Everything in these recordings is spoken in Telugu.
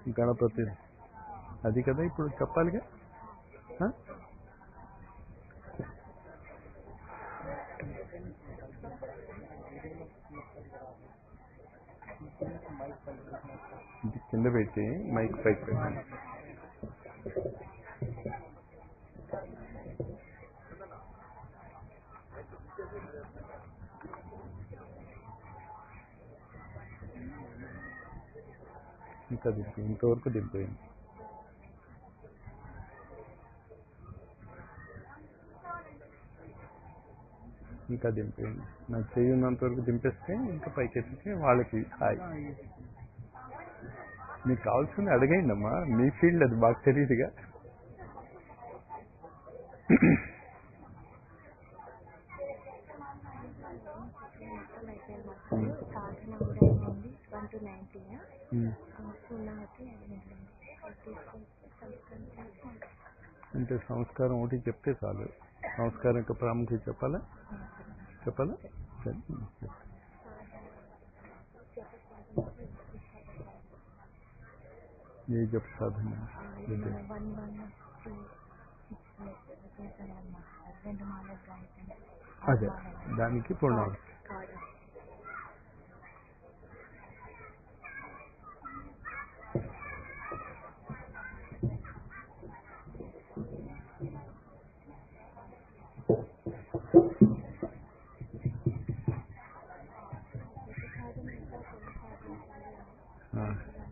గణపతి అది కదా ఇప్పుడు చెప్పాలిగా ఆ? ఇది కింద పెట్టి మైక్ పైకి పెట్టండి ఇంకా దింపు ఇంతవరకు దింపేయండి ఇంకా దింపేయండి నాకు చెయ్యి ఉన్నంత వరకు దింపేస్తే ఇంకా పైకి ఎత్తితే వాళ్ళకి హాయ్ మీకు కావాల్సింది అడగండి అమ్మా మీ ఫీల్డ్ అది మాకు తెలియదుగా సాధన కూడా ఉంది వన్ టు నైన్టీన్ ఉమ్. పూర్ణావతి తీసుకొని సంస్కారం చేసి అంటే సంస్కారం ఒకటి చెప్తే చాలు సంస్కారం యొక్క ప్రాముఖ్యత చెప్పాలా చెప్పాలా సరే ఏ చెప్పు సాధన ఏంటి? వన్ వన్ టూ చేశానమ్మా రెండు మాల గాయత్రి అదే దానికి పూర్ణావతి కాదు ఆ.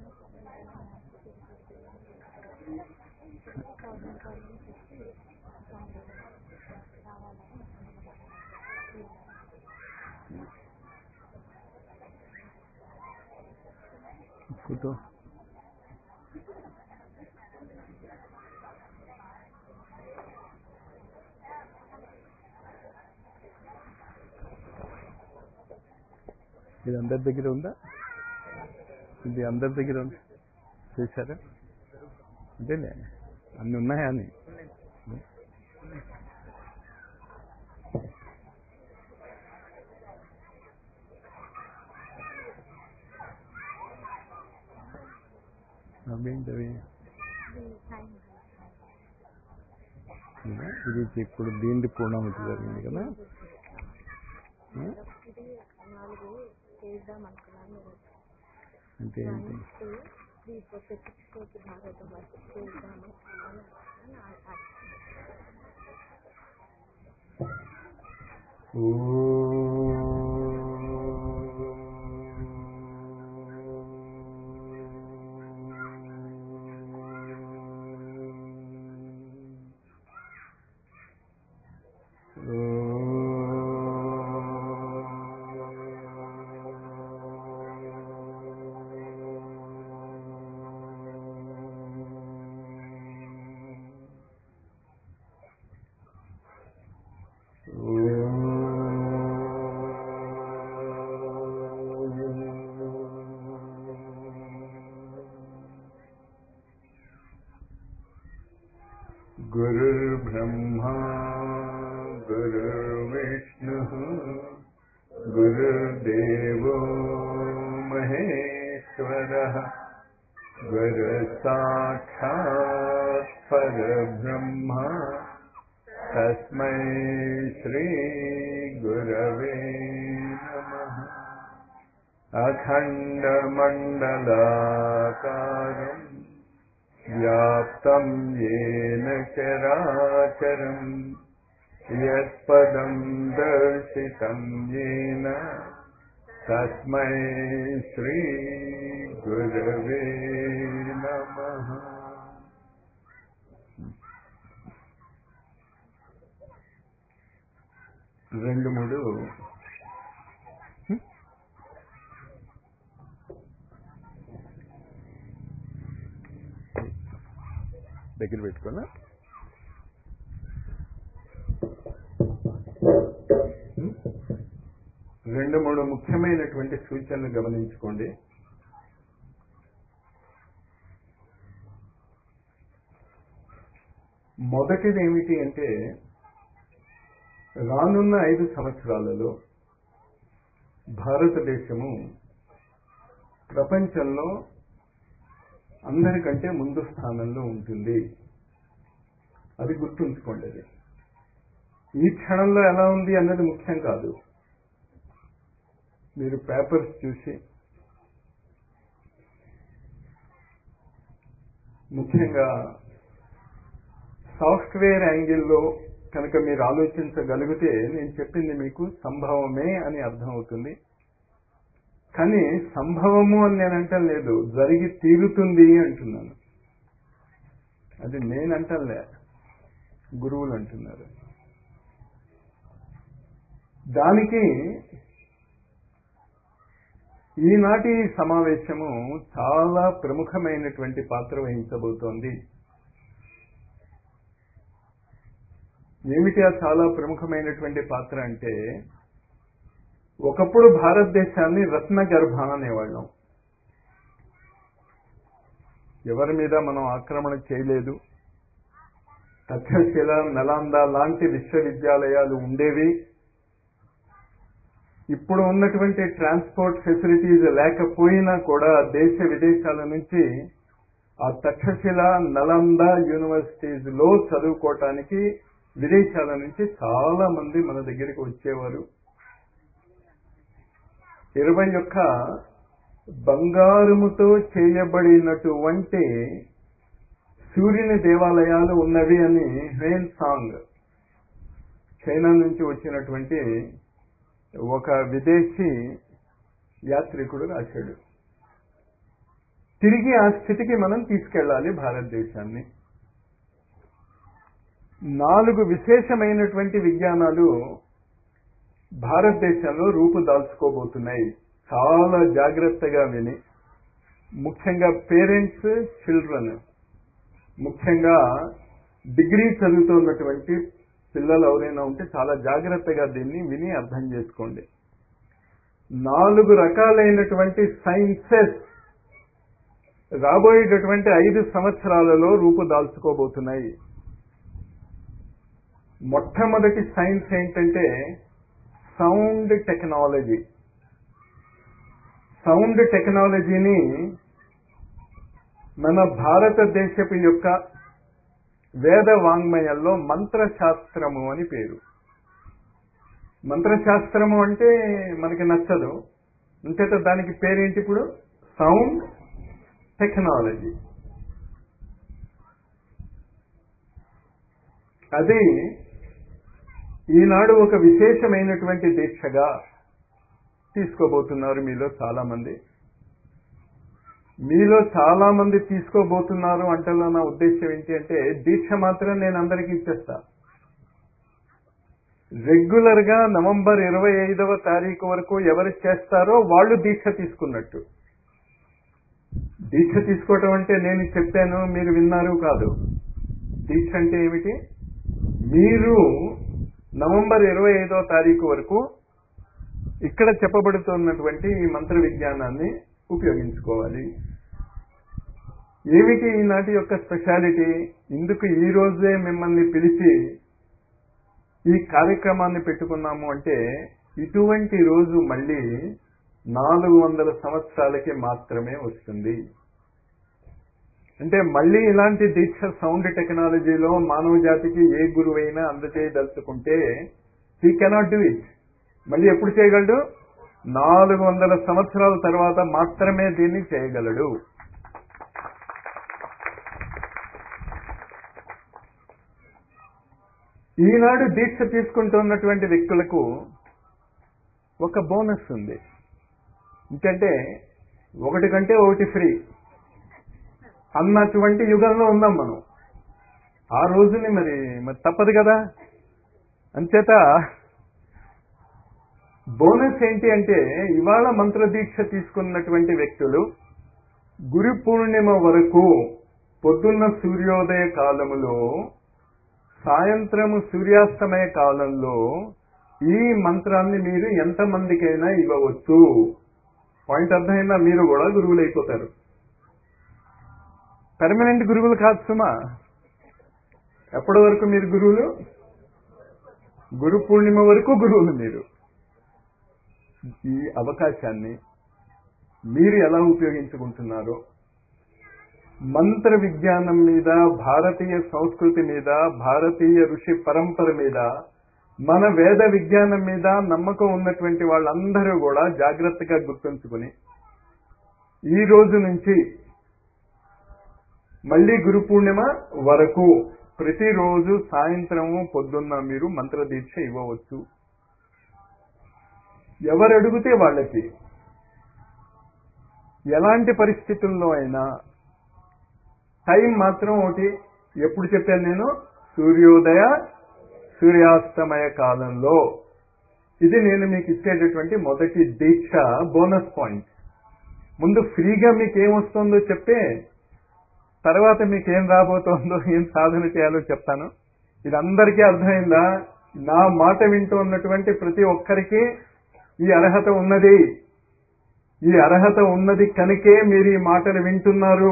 కూర్చో ఇది అందరి దగ్గర ఉందా ఇది అందరి దగ్గర ఉంది చేశారా అంతేలే అన్ని ఉన్నాయా అని అవేంటి అవి ఇదా? ఇది ఇప్పుడు దీనికి పూర్ణమతి జరిగింది కదా ఆ? ఇది నాలుగు చేద్దాం అనుకున్నాను అంటే ఏంటి three four six four Bhagavatam వరకు చేద్దాము అని गुरुर्ब्रह्मा गुरुर्विष्णुः गुरुर्देवो महेश्वरः गुरुसाक्षात् परब्रह्मा तस्मै श्रीगुरवे नमः अखण्डमण्डलाकारम् व्याप्तं येन चराचरम् यत्पदं दर्शितं येन तस्मै श्रीगुरवे नमः రెండు మూడు దగ్గర పెట్టుకోనా రెండు మూడు ముఖ్యమైనటువంటి సూచనలు గమనించుకోండి మొదటిది ఏమిటి అంటే రానున్న ఐదు సంవత్సరాలలో భారతదేశము ప్రపంచంలో అందరికంటే ముందు స్థానంలో ఉంటుంది అది గుర్తుంచుకోండి అది ఈ క్షణంలో ఎలా ఉంది అన్నది ముఖ్యం కాదు మీరు పేపర్స్ చూసి ముఖ్యంగా సాఫ్ట్వేర్ యాంగిల్లో కనుక మీరు ఆలోచించగలిగితే నేను చెప్పింది మీకు సంభవమే అని అర్థమవుతుంది కానీ సంభవము అని నేను అంటం లేదు జరిగి తీరుతుంది అంటున్నాను అది నేను అంటలే గురువులు అంటున్నారు దానికి ఈనాటి సమావేశము చాలా ప్రముఖమైనటువంటి పాత్ర వహించబోతోంది ఏమిటి ఆ చాలా ప్రముఖమైనటువంటి పాత్ర అంటే ఒకప్పుడు భారతదేశాన్ని రత్న గర్భ అనేవాళ్ళం ఎవరి మీద మనం ఆక్రమణ చేయలేదు తక్షశిల నలాంద లాంటి విశ్వవిద్యాలయాలు ఉండేవి ఇప్పుడు ఉన్నటువంటి ట్రాన్స్పోర్ట్ ఫెసిలిటీస్ లేకపోయినా కూడా దేశ విదేశాల నుంచి ఆ తక్షశిల నలంద యూనివర్సిటీస్ లో చదువుకోవటానికి విదేశాల నుంచి చాలా మంది మన దగ్గరికి వచ్చేవారు ఇరవై యొక్క బంగారుముతో చేయబడినటువంటి సూర్యుని దేవాలయాలు ఉన్నవి అని హ్వేన్ సాంగ్ చైనా నుంచి వచ్చినటువంటి ఒక విదేశీ యాత్రికుడు రాశాడు తిరిగి ఆ స్థితికి మనం తీసుకెళ్ళాలి భారతదేశాన్ని నాలుగు విశేషమైనటువంటి విజ్ఞానాలు భారతదేశంలో రూపుదాల్చుకోబోతున్నాయి చాలా జాగ్రత్తగా విని ముఖ్యంగా పేరెంట్స్ చిల్డ్రన్ ముఖ్యంగా డిగ్రీ చదువుతున్నటువంటి పిల్లలు ఎవరైనా ఉంటే చాలా జాగ్రత్తగా దీన్ని విని అర్థం చేసుకోండి నాలుగు రకాలైనటువంటి సైన్సెస్ రాబోయేటటువంటి ఐదు సంవత్సరాలలో రూపుదాల్చుకోబోతున్నాయి మొట్టమొదటి సైన్స్ ఏంటంటే సౌండ్ టెక్నాలజీ సౌండ్ టెక్నాలజీని మన భారతదేశపు యొక్క వేద వాంగ్మయంలో మంత్రశాస్త్రము అని పేరు మంత్రశాస్త్రము అంటే మనకి నచ్చదు అంచేత దానికి పేరేంటి ఇప్పుడు సౌండ్ టెక్నాలజీ అది ఈనాడు ఒక విశేషమైనటువంటి దీక్షగా తీసుకోబోతున్నారు మీలో చాలా మంది మీలో చాలా మంది తీసుకోబోతున్నారు అంటలో నా ఉద్దేశం ఏంటి అంటే దీక్ష మాత్రం నేను అందరికీ ఇచ్చేస్తా రెగ్యులర్ గా నవంబర్ ఇరవై ఐదవ తారీఖు వరకు ఎవరు చేస్తారో వాళ్ళు దీక్ష తీసుకున్నట్టు దీక్ష తీసుకోవటం అంటే నేను చెప్పాను మీరు విన్నారు కాదు దీక్ష అంటే ఏమిటి మీరు నవంబర్ ఇరవై ఐదవ తారీఖు వరకు ఇక్కడ చెప్పబడుతున్నటువంటి ఈ మంత్ర విజ్ఞానాన్ని ఉపయోగించుకోవాలి ఏమిటి ఈనాటి యొక్క స్పెషాలిటీ ఇందుకు ఈ రోజే మిమ్మల్ని పిలిచి ఈ కార్యక్రమాన్ని పెట్టుకున్నాము అంటే ఇటువంటి రోజు మళ్ళీ నాలుగు వందల సంవత్సరాలకి మాత్రమే వస్తుంది అంటే మళ్ళీ ఇలాంటి దీక్ష సౌండ్ టెక్నాలజీలో మానవ జాతికి ఏ గురువైనా అందజేయదలుచుకుంటే హీ కెనాట్ డూ ఇట్ మళ్ళీ ఎప్పుడు చేయగలడు నాలుగు వందల సంవత్సరాల తర్వాత మాత్రమే దీన్ని చేయగలడు ఈనాడు దీక్ష తీసుకుంటున్నటువంటి వ్యక్తులకు ఒక బోనస్ ఉంది ఎందుకంటే ఒకటి కంటే ఒకటి ఫ్రీ అన్నటువంటి యుగంలో ఉన్నాం మనం ఆ రోజుని మరి మరి తప్పదు కదా అంచేత బోనస్ ఏంటి అంటే ఇవాళ మంత్రదీక్ష తీసుకున్నటువంటి వ్యక్తులు గురు పూర్ణిమ వరకు పొద్దున్న సూర్యోదయ కాలములో సాయంత్రము సూర్యాస్తమయ కాలంలో ఈ మంత్రాన్ని మీరు ఎంతమందికైనా ఇవ్వవచ్చు పాయింట్ అర్థమైందా మీరు కూడా గురువులు అయిపోతారు పర్మనెంట్ గురువులు కాదు సుమా ఎప్పటి వరకు మీరు గురువులు గురు పూర్ణిమ వరకు గురువులు మీరు ఈ అవకాశాన్ని మీరు ఎలా ఉపయోగించుకుంటున్నారో మంత్ర విజ్ఞానం మీద భారతీయ సంస్కృతి మీద భారతీయ ఋషి పరంపర మీద మన వేద విజ్ఞానం మీద నమ్మకం ఉన్నటువంటి వాళ్ళందరూ కూడా జాగ్రత్తగా గుర్తుంచుకుని ఈ రోజు నుంచి మళ్ళీ గురు పూర్ణిమ వరకు ప్రతిరోజు సాయంత్రము పొద్దున్న మీరు మంత్ర దీక్ష ఇవ్వవచ్చు ఎవరు అడిగితే వాళ్ళకి ఎలాంటి పరిస్థితుల్లో అయినా టైం మాత్రం ఒకటి ఎప్పుడు చెప్పాను నేను సూర్యోదయ సూర్యాస్తమయ కాలంలో ఇది నేను మీకు ఇచ్చేటటువంటి మొదటి దీక్ష బోనస్ పాయింట్ ముందు ఫ్రీగా మీకు ఏమొస్తుందో చెప్తే తర్వాత మీకు ఏం రాబోతోందో ఏం సాధన చేయాలో చెప్తాను ఇది అందరికీ అర్థమైందా నా మాట వింటూ ఉన్నటువంటి ప్రతి ఒక్కరికి ఈ అర్హత ఉన్నది ఈ అర్హత ఉన్నది కనుకే మీరు ఈ మాటలు వింటున్నారు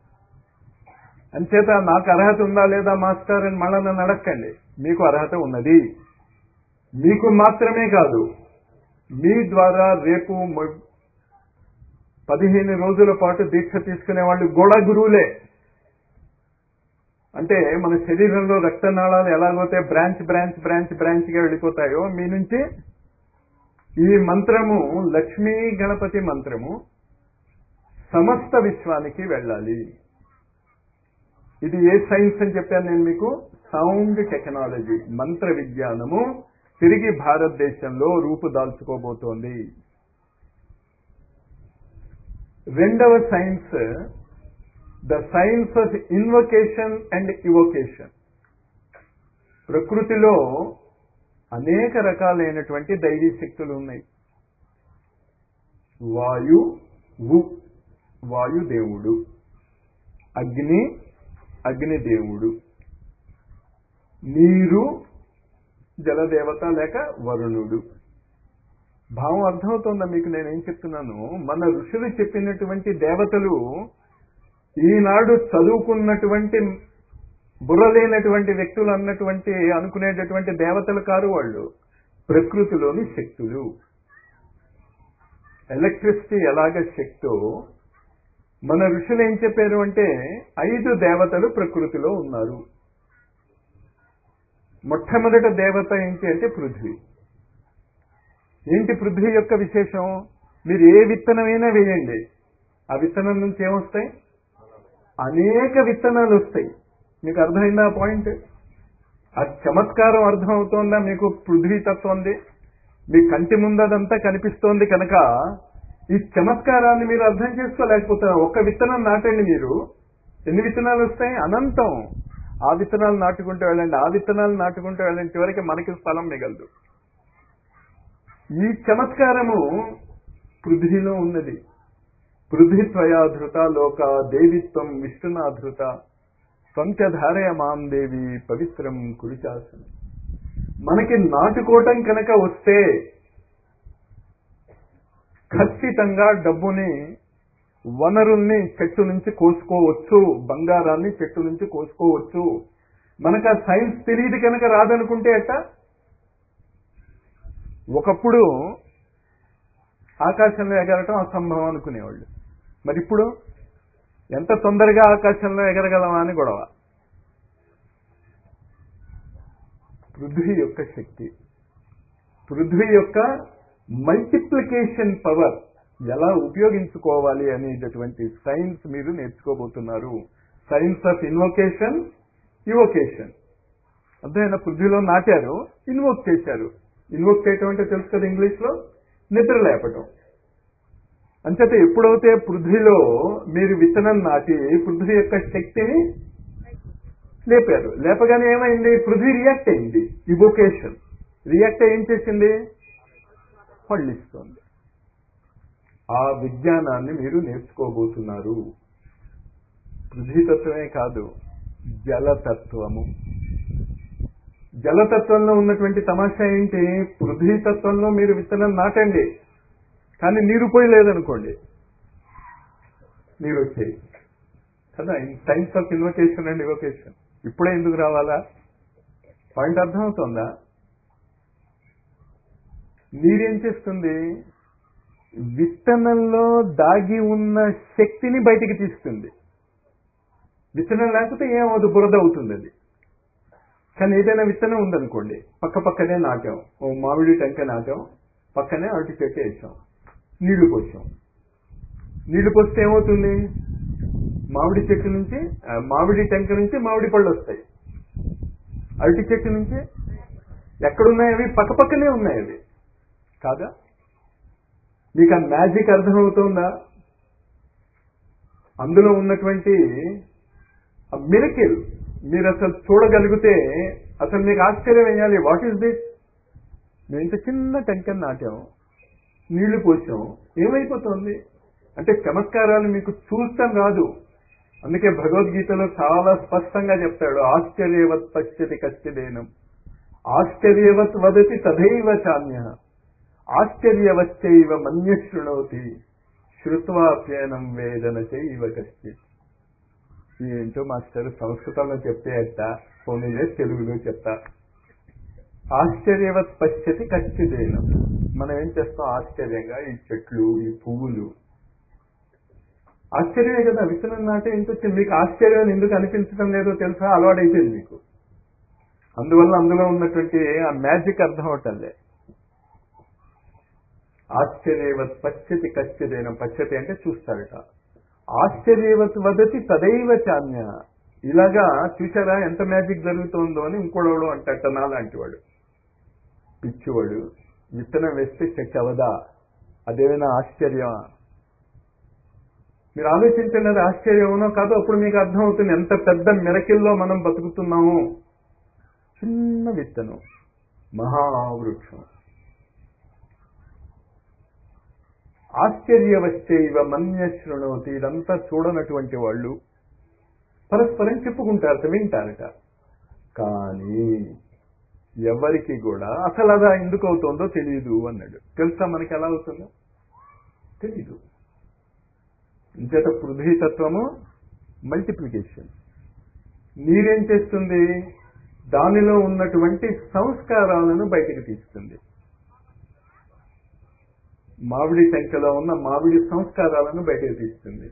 అంచేత నాకు అర్హత ఉందా లేదా మాస్టర్ అని మళ్ళా నన్ను అడగండి మీకు అర్హత ఉన్నది మీకు మాత్రమే కాదు మీ ద్వారా రేపు మొ- పదిహేను రోజుల పాటు దీక్ష తీసుకునే వాళ్ళు కూడా గురువులే అంటే మన శరీరంలో రక్తనాళాలు ఎలాగైతే బ్రాంచ్ బ్రాంచ్ బ్రాంచ్ బ్రాంచ్ గా వెళ్ళిపోతాయో మీ నుంచి ఈ మంత్రము లక్ష్మీ గణపతి మంత్రము సమస్త విశ్వానికి వెళ్ళాలి ఇది ఏ సైన్స్ అని చెప్పాను నేను మీకు సౌండ్ టెక్నాలజీ మంత్ర విజ్ఞానము తిరిగి భారతదేశంలో రూపుదాల్చుకోబోతోంది రెండవ science the science of invocation and evocation ప్రకృతిలో అనేక రకాలైనటువంటి దైవీ శక్తులు ఉన్నాయి వాయు వు వాయుదేవుడు అగ్ని అగ్నిదేవుడు నీరు జలదేవత లేక వరుణుడు భావం అర్థమవుతోందా మీకు నేనేం చెప్తున్నాను మన ఋషులు చెప్పినటువంటి దేవతలు ఈనాడు చదువుకున్నటువంటి బుర్రలేనటువంటి వ్యక్తులు అన్నటువంటి అనుకునేటటువంటి దేవతలు కారు వాళ్ళు ప్రకృతిలోని శక్తులు ఎలక్ట్రిసిటీ ఎలాగ శక్తో మన ఋషులు ఏం చెప్పారు అంటే ఐదు దేవతలు ప్రకృతిలో ఉన్నారు మొట్టమొదట దేవత ఏంటి అంటే పృథ్వీ ఏంటి పృథ్వీ యొక్క విశేషం మీరు ఏ విత్తనమైనా వేయండి ఆ విత్తనం నుంచి ఏమొస్తాయి అనేక విత్తనాలు వస్తాయి మీకు అర్థమైందా ఆ పాయింట్ ఆ చమత్కారం అర్థమవుతోందా మీకు పృథ్వీ తత్వంది మీ కంటి ముందు అదంతా కనిపిస్తోంది కనుక ఈ చమత్కారాన్ని మీరు అర్థం చేసుకోలేకపోతున్నారు ఒక్క విత్తనం నాటండి మీరు ఎన్ని విత్తనాలు వస్తాయి అనంతం ఆ విత్తనాలు నాటుకుంటూ వెళ్ళండి ఆ విత్తనాలు నాటుకుంటూ వెళ్ళండి చివరికి మనకి స్థలం మిగలదు ఈ చమత్కారము పృథ్వీలో ఉన్నది పృథ్వీత్వయాధృత లోక దేవిత్వం విష్ణునాధృత త్వంచధారయ మాం దేవి పవిత్రం కురిచాసనం మనకి నాటుకోవటం కనుక వస్తే ఖచ్చితంగా డబ్బుని వనరుల్ని చెట్టు నుంచి కోసుకోవచ్చు బంగారాన్ని చెట్టు నుంచి కోసుకోవచ్చు మనకు ఆ సైన్స్ తెలియదు కనుక రాదనుకుంటే ఎట్ట ఒకప్పుడు ఆకాశంలో ఎగరటం అసంభవం అనుకునేవాళ్ళు మరి ఇప్పుడు ఎంత తొందరగా ఆకాశంలో ఎగరగలమా అని గొడవ పృథ్వీ యొక్క శక్తి పృథ్వీ యొక్క మల్టిప్లికేషన్ పవర్ ఎలా ఉపయోగించుకోవాలి అనేటటువంటి సైన్స్ మీరు నేర్చుకోబోతున్నారు సైన్స్ ఆఫ్ ఇన్వొకేషన్ ఇవొకేషన్ అర్థమైన పృథ్వీలో నాటారు ఇన్వోక్ చేశారు ఇన్వోక్ చేయటం అంటే తెలుసు కదా ఇంగ్లీష్ లో నిద్ర లేపటం అంచేత ఎప్పుడైతే పృథ్వీలో మీరు విత్తనం నాటి పృథ్వీ యొక్క శక్తిని లేపారు లేపగానే ఏమైంది పృథ్వీ రియాక్ట్ అయింది ఇవొకేషన్ రియాక్ట్ ఏం చేసింది పళ్ళిస్తోంది ఆ విజ్ఞానాన్ని మీరు నేర్చుకోబోతున్నారు పృథ్వీతత్వమే కాదు జలతత్వము జలతత్వంలో ఉన్నటువంటి తమాషా ఏంటి పృథ్వీతత్వంలో మీరు విత్తనం నాటండి కానీ నీరు పోయి లేదనుకోండి నీరు వచ్చేది కదా science of invocation and evocation ఇప్పుడే ఎందుకు రావాలా పాయింట్ అర్థమవుతుందా నీరేం చేస్తుంది విత్తనంలో దాగి ఉన్న శక్తిని బయటికి తీస్తుంది విత్తనం లేకపోతే ఏమవుదు బురద అవుతుంది అది కానీ ఏదైనా విత్తనం ఉందనుకోండి పక్క పక్కనే నాటాం ఓ మామిడి టెంక నాటాం పక్కనే అరటి చెట్టు వేసాం నీళ్లు పోసాం నీళ్లు పోస్తే ఏమవుతుంది మామిడి చెట్టు నుంచి ఆ, మామిడి టెంక నుంచి మామిడి పళ్ళు వస్తాయి అరటి చెట్టు నుంచి ఎక్కడున్నాయి అవి పక్క పక్కనే ఉన్నాయి అవి కాదా మీకు ఆ మ్యాజిక్ అర్థమవుతుందా అందులో ఉన్నటువంటి ఆ మిరకిల్ మీరు అసలు చూడగలిగితే అసలు మీకు ఆశ్చర్యం వేయాలి వాట్ ఈస్ దిస్ మేము ఇంత చిన్న టెంకన్ నాటాం నీళ్లు పోసాం ఏమైపోతుంది అంటే చమత్కారాలు మీకు చూస్తాం రాదు అందుకే భగవద్గీతలో చాలా స్పష్టంగా చెప్తాడు ఆశ్చర్యవత్ పశ్యతి కశ్చిదేనం ఆశ్చర్యవత్ వదతి తథైవ చాన్య ఆశ్చర్యవచ్చైవ మన్య శృణోతి శ్రుత్వాప్యనం వేదన చైవ కశ్చిత్ ఏంటో మాస్టర్ సంస్కృతంలో చెప్తే అట్ట పోనీలే తెలుగులో చెప్తా ఆశ్చర్యవత్ పశ్యతి కచ్చిదేనం మనం ఏం చేస్తాం ఆశ్చర్యంగా ఈ చెట్లు ఈ పువ్వులు ఆశ్చర్యమే కదా విత్తనం నాటే ఎంత వచ్చింది మీకు ఆశ్చర్యం ఎందుకు అనిపించడం లేదో తెలుసా అలవాడైపోయింది మీకు అందువల్ల అందులో ఉన్నటువంటి ఆ మ్యాజిక్ అర్థం అవటంలే ఆశ్చర్యవత్ పశ్యతి కశ్చిదేనం పశ్యతి అంటే చూస్తాడట ఆశ్చర్యవత్ వదతి తదైవ చాన్య ఇలాగా చూసారా ఎంత మ్యాజిక్ జరుగుతుందో అని ఇంకోడోడు అంటట నా లాంటి వాడు పిచ్చివాడు విత్తనం వేస్తే చెట్టు అవదా అదేమైనా ఆశ్చర్యమా మీరు ఆలోచించండి అది ఆశ్చర్యమనో కాదో అప్పుడు మీకు అర్థమవుతుంది ఎంత పెద్ద మిరకిల్లో మనం బతుకుతున్నాము చిన్న విత్తనం మహావృక్షం ఆశ్చర్యవశ్చైవ మన్య శృణోతి ఇదంతా చూడనటువంటి వాళ్ళు పరస్పరం చెప్పుకుంటారట వింటారట కానీ ఎవరికి కూడా అసలు అదా ఎందుకు అవుతుందో తెలియదు అన్నాడు తెలుసా మనకి ఎలా అవుతుందో తెలీదు ఇంచేత పృథ్వీతత్వము మల్టిప్లికేషన్ నీరేం చేస్తుంది దానిలో ఉన్నటువంటి సంస్కారాలను బయటకు తీస్తుంది మామిడి టెంకలో ఉన్న మామిడి సంస్కారాలను బయటకు తీస్తుంది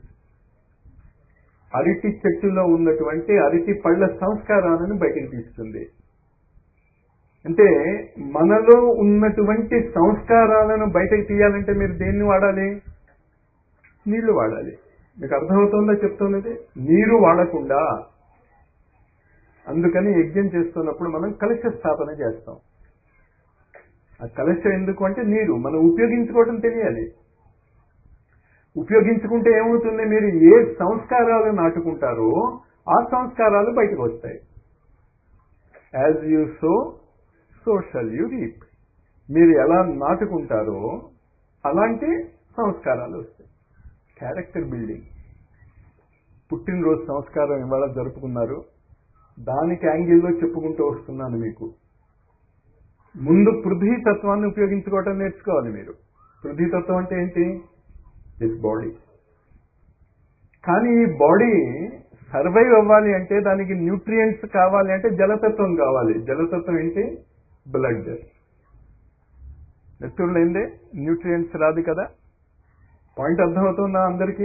అరటి చెట్టులో ఉన్నటువంటి అరటి పళ్ళ సంస్కారాలను బయటకు తీస్తుంది అంటే మనలో ఉన్నటువంటి సంస్కారాలను బయటకు తీయాలంటే మీరు దేన్ని వాడాలి నీళ్లు వాడాలి మీకు అర్థమవుతుందా చెప్తున్నది నీరు వాడకుండా అందుకని యజ్ఞం చేస్తున్నప్పుడు మనం కలశ స్థాపన చేస్తాం ఆ కలశం ఎందుకు అంటే నీరు మనం ఉపయోగించుకోవడం తెలియాలి ఉపయోగించుకుంటే ఏమవుతుంది మీరు ఏ సంస్కారాలు నాటుకుంటారో ఆ సంస్కారాలు బయటకు వస్తాయి as you sow so shall you reap మీరు ఎలా నాటుకుంటారో అలాంటి సంస్కారాలు వస్తాయి క్యారెక్టర్ బిల్డింగ్ పుట్టినరోజు సంస్కారం ఇవాళ జరుపుకున్నారు దానికి యాంగిల్లో చెప్పుకుంటూ వస్తున్నాను మీకు ముందు పృథ్వీ తత్వాన్ని ఉపయోగించుకోవటం నేర్చుకోవాలి మీరు పృథ్వీ తత్వం అంటే ఏంటి దిస్ బాడీ కానీ ఈ బాడీ సర్వైవ్ అవ్వాలి అంటే దానికి న్యూట్రియంట్స్ కావాలి అంటే జలతత్వం కావాలి జలతత్వం ఏంటి బ్లడ్ నెత్తురులో ఏందే న్యూట్రియంట్స్ రాదు కదా పాయింట్ అర్థమవుతుందా అందరికీ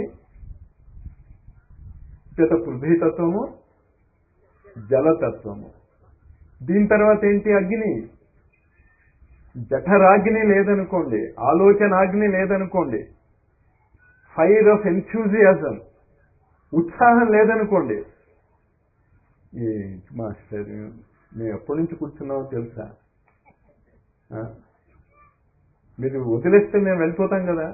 చేత పృథ్వీతత్వము జలతత్వము దీని తర్వాత ఏంటి అగ్ని జఠరాగ్ని లేదనుకోండి ఆలోచనాగ్ని లేదనుకోండి ఫైర్ ఆఫ్ ఎన్థ్యూజియాజం ఉత్సాహం లేదనుకోండి ఏ మాస్టర్ మేము ఎప్పటి నుంచి కూర్చున్నామో తెలుసా ఆ? మీరు వదిలేస్తే మేము వెళ్ళిపోతాం కదా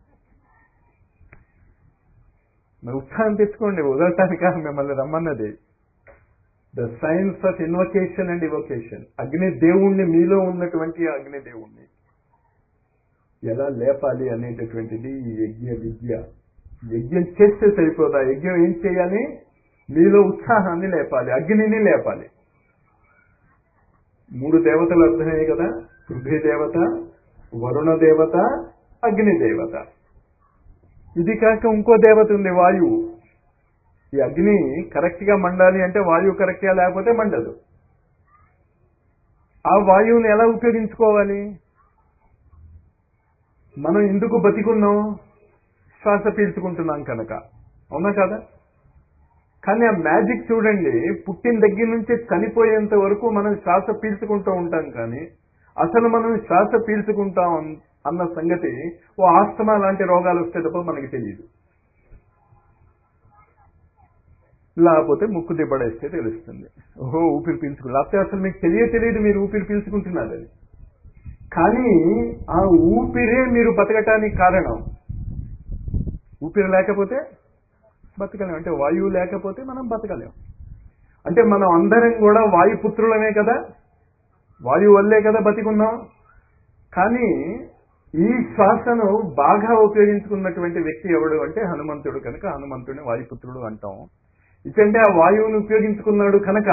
మరి ఉత్సాహం తెచ్చుకోండి వదలటానిక మిమ్మల్ని రమ్మన్నది the science of invocation and evocation Agni దేవుణ్ణి మీలో ఉన్నటువంటి ఆ అగ్ని దేవుణ్ణి ఎలా లేపాలి అనేటటువంటిది ఈ యజ్ఞ విద్య యజ్ఞం చేస్తే సరిపోదా యజ్ఞం ఏం చేయాలి మీలో ఉత్సాహాన్ని లేపాలి అగ్నిని లేపాలి మూడు దేవతలు అర్థమయ్యాయి కదా పృథ్వీ దేవత వరుణ దేవత అగ్ని దేవత ఇది కాక ఇంకో దేవత ఉంది వాయువు ఈ అగ్ని కరెక్ట్ గా మండాలి అంటే వాయువు కరెక్ట్ గా లేకపోతే మండదు ఆ వాయువుని ఎలా ఉపయోగించుకోవాలి మనం ఎందుకు బతికున్నాం శ్వాస పీల్చుకుంటున్నాం కనుక అవునా కదా కానీ ఆ మ్యాజిక్ చూడండి పుట్టిన దగ్గర నుంచి చనిపోయేంత వరకు మనం శ్వాస పీల్చుకుంటూ ఉంటాం కానీ అసలు మనం శ్వాస పీల్చుకుంటాం అన్న సంగతి ఓ ఆస్తమా లాంటి రోగాలు వస్తే తప్ప మనకి తెలియదు లేకపోతే ముక్కు దిబ్బడేస్తే తెలుస్తుంది ఓహో ఊపిరి పీల్చుకు లేకపోతే అసలు మీకు తెలియ తెలియదు మీరు ఊపిరి పీల్చుకుంటున్నారు అది కానీ ఆ ఊపిరే మీరు బతకటానికి కారణం ఊపిరి లేకపోతే బతకలేం అంటే వాయువు లేకపోతే మనం బతకలేం అంటే మనం అందరం కూడా వాయుపుత్రులమే కదా వాయువు వల్లే కదా బతికున్నాం కానీ ఈ శ్వాసను బాగా ఉపయోగించుకున్నటువంటి వ్యక్తి ఎవడు అంటే హనుమంతుడు కనుక హనుమంతుడిని వాయుపుత్రుడు అంటాం ఇచ్చంటే ఆ వాయువును ఉపయోగించుకున్నాడు కనుక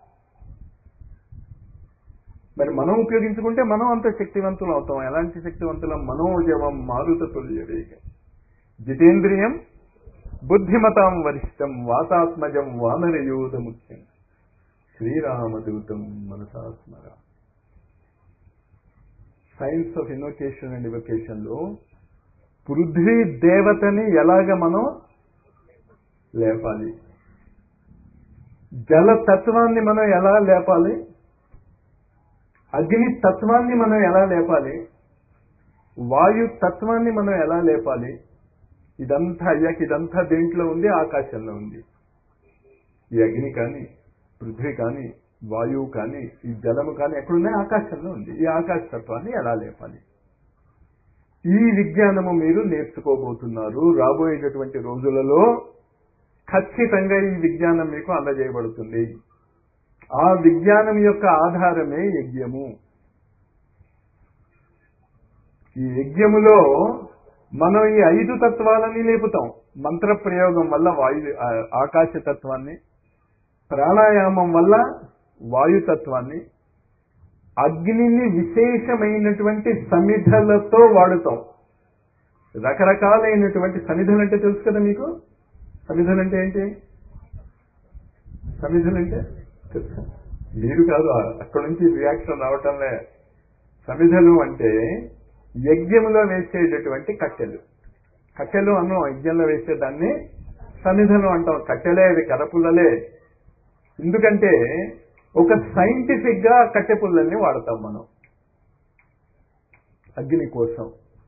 మరి మనం ఉపయోగించుకుంటే మనం అంత శక్తివంతులు అవుతాం ఎలాంటి శక్తివంతులం మనోజవం మారుత తుల్యవేగ జితేంద్రియం బుద్ధిమతాం వరిష్టం వాతాత్మజం వానరయోధ ముఖ్యం శ్రీరామదూతం మనసాస్మర science of invocation and evocation లో పృథ్వీ దేవతని ఎలాగ మనం లేపాలి జల తత్వాన్ని మనం ఎలా లేపాలి అగ్ని తత్వాన్ని మనం ఎలా లేపాలి వాయు తత్వాన్ని మనం ఎలా లేపాలి ఇదంతా అయ్యాక ఇదంతా దేంట్లో ఉంది ఆకాశంలో ఉంది ఈ అగ్ని కానీ పృథ్వీ కానీ వాయువు కానీ ఈ జలము కానీ ఎక్కడున్నాయి ఆకాశంలో ఉంది ఈ ఆకాశ తత్వాన్ని ఎలా లేపాలి ఈ విజ్ఞానము మీరు నేర్చుకోబోతున్నారు రాబోయేటటువంటి రోజులలో ఖచ్చితంగా ఈ విజ్ఞానం మీకు అందజేయబడుతుంది ఆ విజ్ఞానం యొక్క ఆధారమే యజ్ఞము ఈ యజ్ఞములో మనం ఈ ఐదు తత్వాలని లేపుతాం మంత్ర ప్రయోగం వల్ల వాయు ఆ- ఆకాశ తత్వాన్ని ప్రాణాయామం వల్ల వాయుతత్వాన్ని అగ్నిని విశేషమైనటువంటి సమిధలతో వాడుతాం రకరకాలైనటువంటి సమిధలు అంటే తెలుసు కదా మీకు సమిధలు అంటే ఏంటి సమిధలు అంటే తెలుసా మీరు కాదు అక్కడ నుంచి రియాక్షన్ రావటంలే సమిధలు అంటే యజ్ఞములో వేసేటటువంటి కట్టెలు కట్టెలు అన్నాం యజ్ఞంలో వేసే దాన్ని సమిధలు అంటాం కట్టెలే అవి కరపుల్లలే ఎందుకంటే ఒక సైంటిఫిక్ గా కట్టె పుల్లల్ని వాడతాం మనం అగ్ని కోసం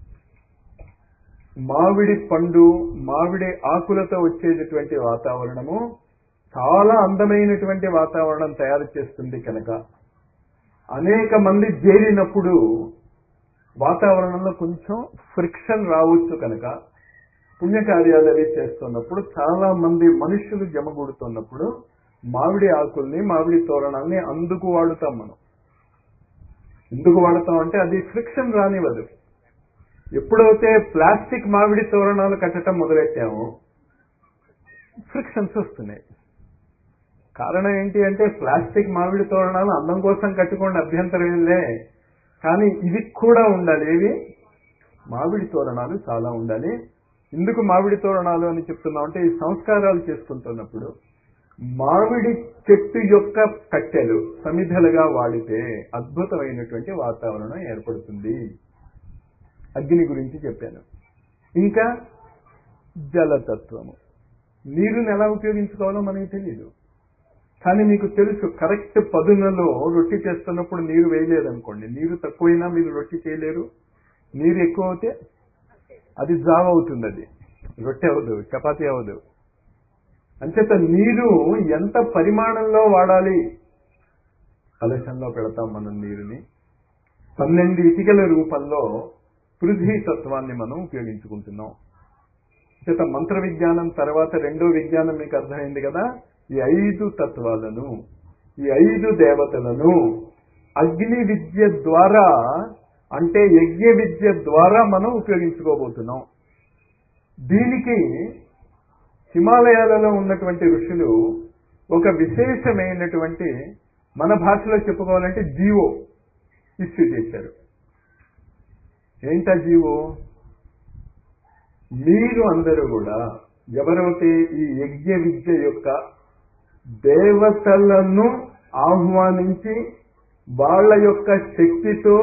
మామిడి పండు మామిడి ఆకులతో వచ్చేటటువంటి వాతావరణము చాలా అందమైనటువంటి వాతావరణం తయారు చేస్తుంది కనుక అనేక మంది చేరినప్పుడు వాతావరణంలో కొంచెం ఫ్రిక్షన్ రావచ్చు కనుక పుణ్యకార్యాలు అవి చేస్తున్నప్పుడు చాలా మంది మనుషులు జమగూడుతున్నప్పుడు మామిడి ఆకుల్ని మామిడి తోరణాల్ని అందుకు వాడుతాం మనం ఎందుకు వాడతాం అంటే అది ఫ్రిక్షన్ రానివ్వదు ఎప్పుడైతే ప్లాస్టిక్ మామిడి తోరణాలు కట్టడం మొదలెట్టామో ఫ్రిక్షన్స్ వస్తున్నాయి కారణం ఏంటి అంటే ప్లాస్టిక్ మామిడి తోరణాలు అందం కోసం కట్టుకోండి అభ్యంతరం ఏంలే కానీ ఇది కూడా ఉండాలి ఏవి మామిడి తోరణాలు చాలా ఉండాలి ఎందుకు మామిడి తోరణాలు అని చెప్తున్నాం అంటే ఈ సంస్కారాలు చేసుకుంటున్నప్పుడు మామిడి చెట్టు యొక్క కట్టెలు సమిధలుగా వాడితే అద్భుతమైనటువంటి వాతావరణం ఏర్పడుతుంది అగ్ని గురించి చెప్పాను ఇంకా జలతత్వము నీరుని ఎలా ఉపయోగించుకోవాలో మనకి తెలియదు కానీ మీకు తెలుసు కరెక్ట్ పదునలో రొట్టి చేస్తున్నప్పుడు నీరు వేయలేదనుకోండి నీరు తక్కువైనా మీరు రొట్టి చేయలేరు నీరు ఎక్కువ అవుతే అది జావ అవుతుంది అది రొట్టె అవ్వదు చపాతీ అవ్వదు అంచేత నీరు ఎంత పరిమాణంలో వాడాలి కలశంలో పెడతాం మనం నీరుని పన్నెండు ఇటుకల రూపంలో పృథ్వీ తత్వాన్ని మనం ఉపయోగించుకుంటున్నాం చేత మంత్ర విజ్ఞానం తర్వాత రెండో విజ్ఞానం మీకు అర్థమైంది కదా ఈ ఐదు తత్వాలను ఈ ఐదు దేవతలను అగ్ని విద్య ద్వారా అంటే యజ్ఞ విద్య ద్వారా మనం ఉపయోగించుకోబోతున్నాం దీనికి హిమాలయాలలో ఉన్నటువంటి ఋషులు ఒక విశేషమైనటువంటి మన భాషలో చెప్పుకోవాలంటే జీవో ఇష్యూ చేశారు ఏంటా జీవో మీరు అందరూ కూడా ఎవరైతే ఈ యజ్ఞ విద్య యొక్క దేవతలను ఆహ్వానించి వాళ్ళ యొక్క శక్తితో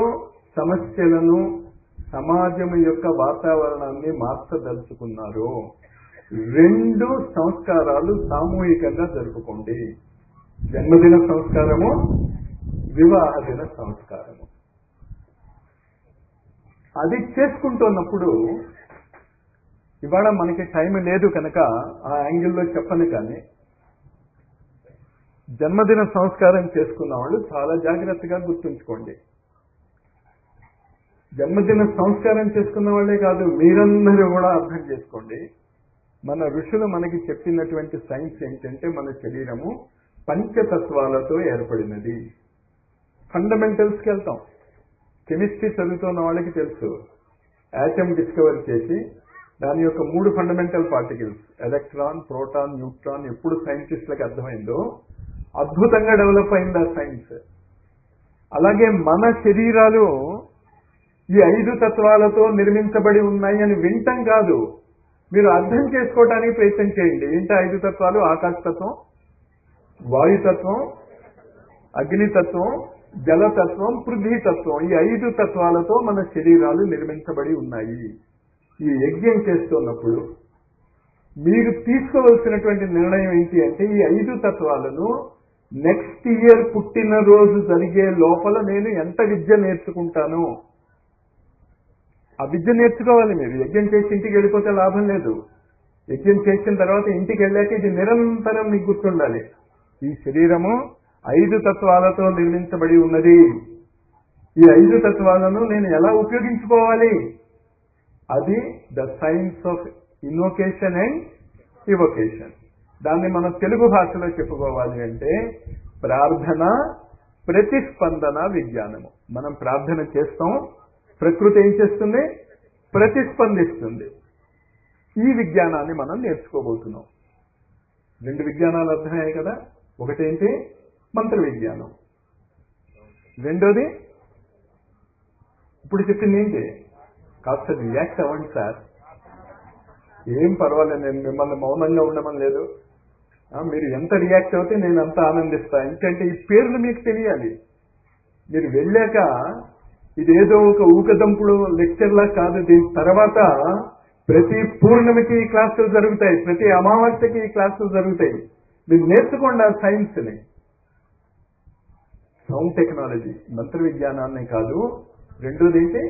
సమస్యలను సమాజం యొక్క వాతావరణాన్ని మార్చదలుచుకున్నారు రెండు సంస్కారాలు సామూహికంగా జరుపుకోండి జన్మదిన సంస్కారము వివాహ దిన సంస్కారము అది చేసుకుంటున్నప్పుడు ఇవాళ మనకి టైం లేదు కనుక ఆ యాంగిల్లో చెప్పను కానీ జన్మదిన సంస్కారం చేసుకున్న వాళ్ళు చాలా జాగ్రత్తగా గుర్తుంచుకోండి జన్మదిన సంస్కారం చేసుకున్న వాళ్ళే కాదు మీరందరూ కూడా అర్థం చేసుకోండి మన ఋషులు మనకి చెప్పినటువంటి సైన్స్ ఏంటంటే మన శరీరము పంచతత్వాలతో ఏర్పడినది ఫండమెంటల్స్కి వెళ్తాం కెమిస్ట్రీ చదువుతున్న వాళ్ళకి తెలుసు యాటమ్ డిస్కవర్ చేసి దాని యొక్క మూడు fundamental particles electron proton neutron ఎప్పుడు సైంటిస్టులకు అర్థమైందో అద్భుతంగా డెవలప్ అయింది ఆ సైన్స్ అలాగే మన శరీరాలు ఈ ఐదు తత్వాలతో నిర్మించబడి ఉన్నాయి అని వింటం కాదు మీరు అర్థం చేసుకోవడానికి ప్రయత్నం చేయండి ఏంటి ఐదు తత్వాలు ఆకాశతత్వం వాయుతత్వం అగ్నితత్వం జలతత్వం పృథ్వీతత్వం ఈ ఐదు తత్వాలతో మన శరీరాలు నిర్మించబడి ఉన్నాయి ఈ యజ్ఞం చేస్తున్నప్పుడు మీరు తీసుకోవలసినటువంటి నిర్ణయం ఏంటి అంటే ఈ ఐదు తత్వాలను నెక్స్ట్ ఇయర్ పుట్టినరోజు జరిగే లోపల నేను ఎంత విద్య నేర్చుకుంటాను ఆ విద్య నేర్చుకోవాలి మీరు యజ్ఞం చేసి ఇంటికి వెళ్ళిపోతే లాభం లేదు యజ్ఞం చేసిన తర్వాత ఇంటికి వెళ్ళాక ఇది నిరంతరం మీకు గుర్తుండాలి ఈ శరీరము ఐదు తత్వాలతో నిర్మించబడి ఉన్నది ఈ ఐదు తత్వాలను నేను ఎలా ఉపయోగించుకోవాలి అది the science of invocation and evocation దాన్ని మనం తెలుగు భాషలో చెప్పుకోవాలి అంటే ప్రార్థన ప్రతిస్పందన విజ్ఞానము మనం ప్రార్థన చేస్తాం ప్రకృతి ఏం చేస్తుంది ప్రతిస్పందిస్తుంది ఈ విజ్ఞానాన్ని మనం నేర్చుకోబోతున్నాం రెండు విజ్ఞానాలు అర్థమయ్యాయి కదా ఒకటేంటి మంత్ర విజ్ఞానం రెండోది ఇప్పుడు చెప్పింది ఏంటి కాస్త రియాక్ట్ అవ్వండి సార్ ఏం పర్వాలేదు నేను మిమ్మల్ని మౌనంగా ఉండమని లేదు ఆ, మీరు ఎంత రియాక్ట్ అవుతే నేను అంత ఆనందిస్తా ఎందుకంటే ఈ పేర్లు మీకు తెలియాలి మీరు వెళ్ళాక ఇదేదో ఒక ఊకదంపుడు లెక్చర్లా కాదు దీని తర్వాత ప్రతి పూర్ణమికి ఈ క్లాసులు జరుగుతాయి ప్రతి అమావాస్యకి ఈ క్లాసులు జరుగుతాయి మీరు నేర్చుకోండి ఆ సైన్స్ని సౌండ్ టెక్నాలజీ మంత్ర విజ్ఞానాన్ని కాదు రెండోది ఏంటి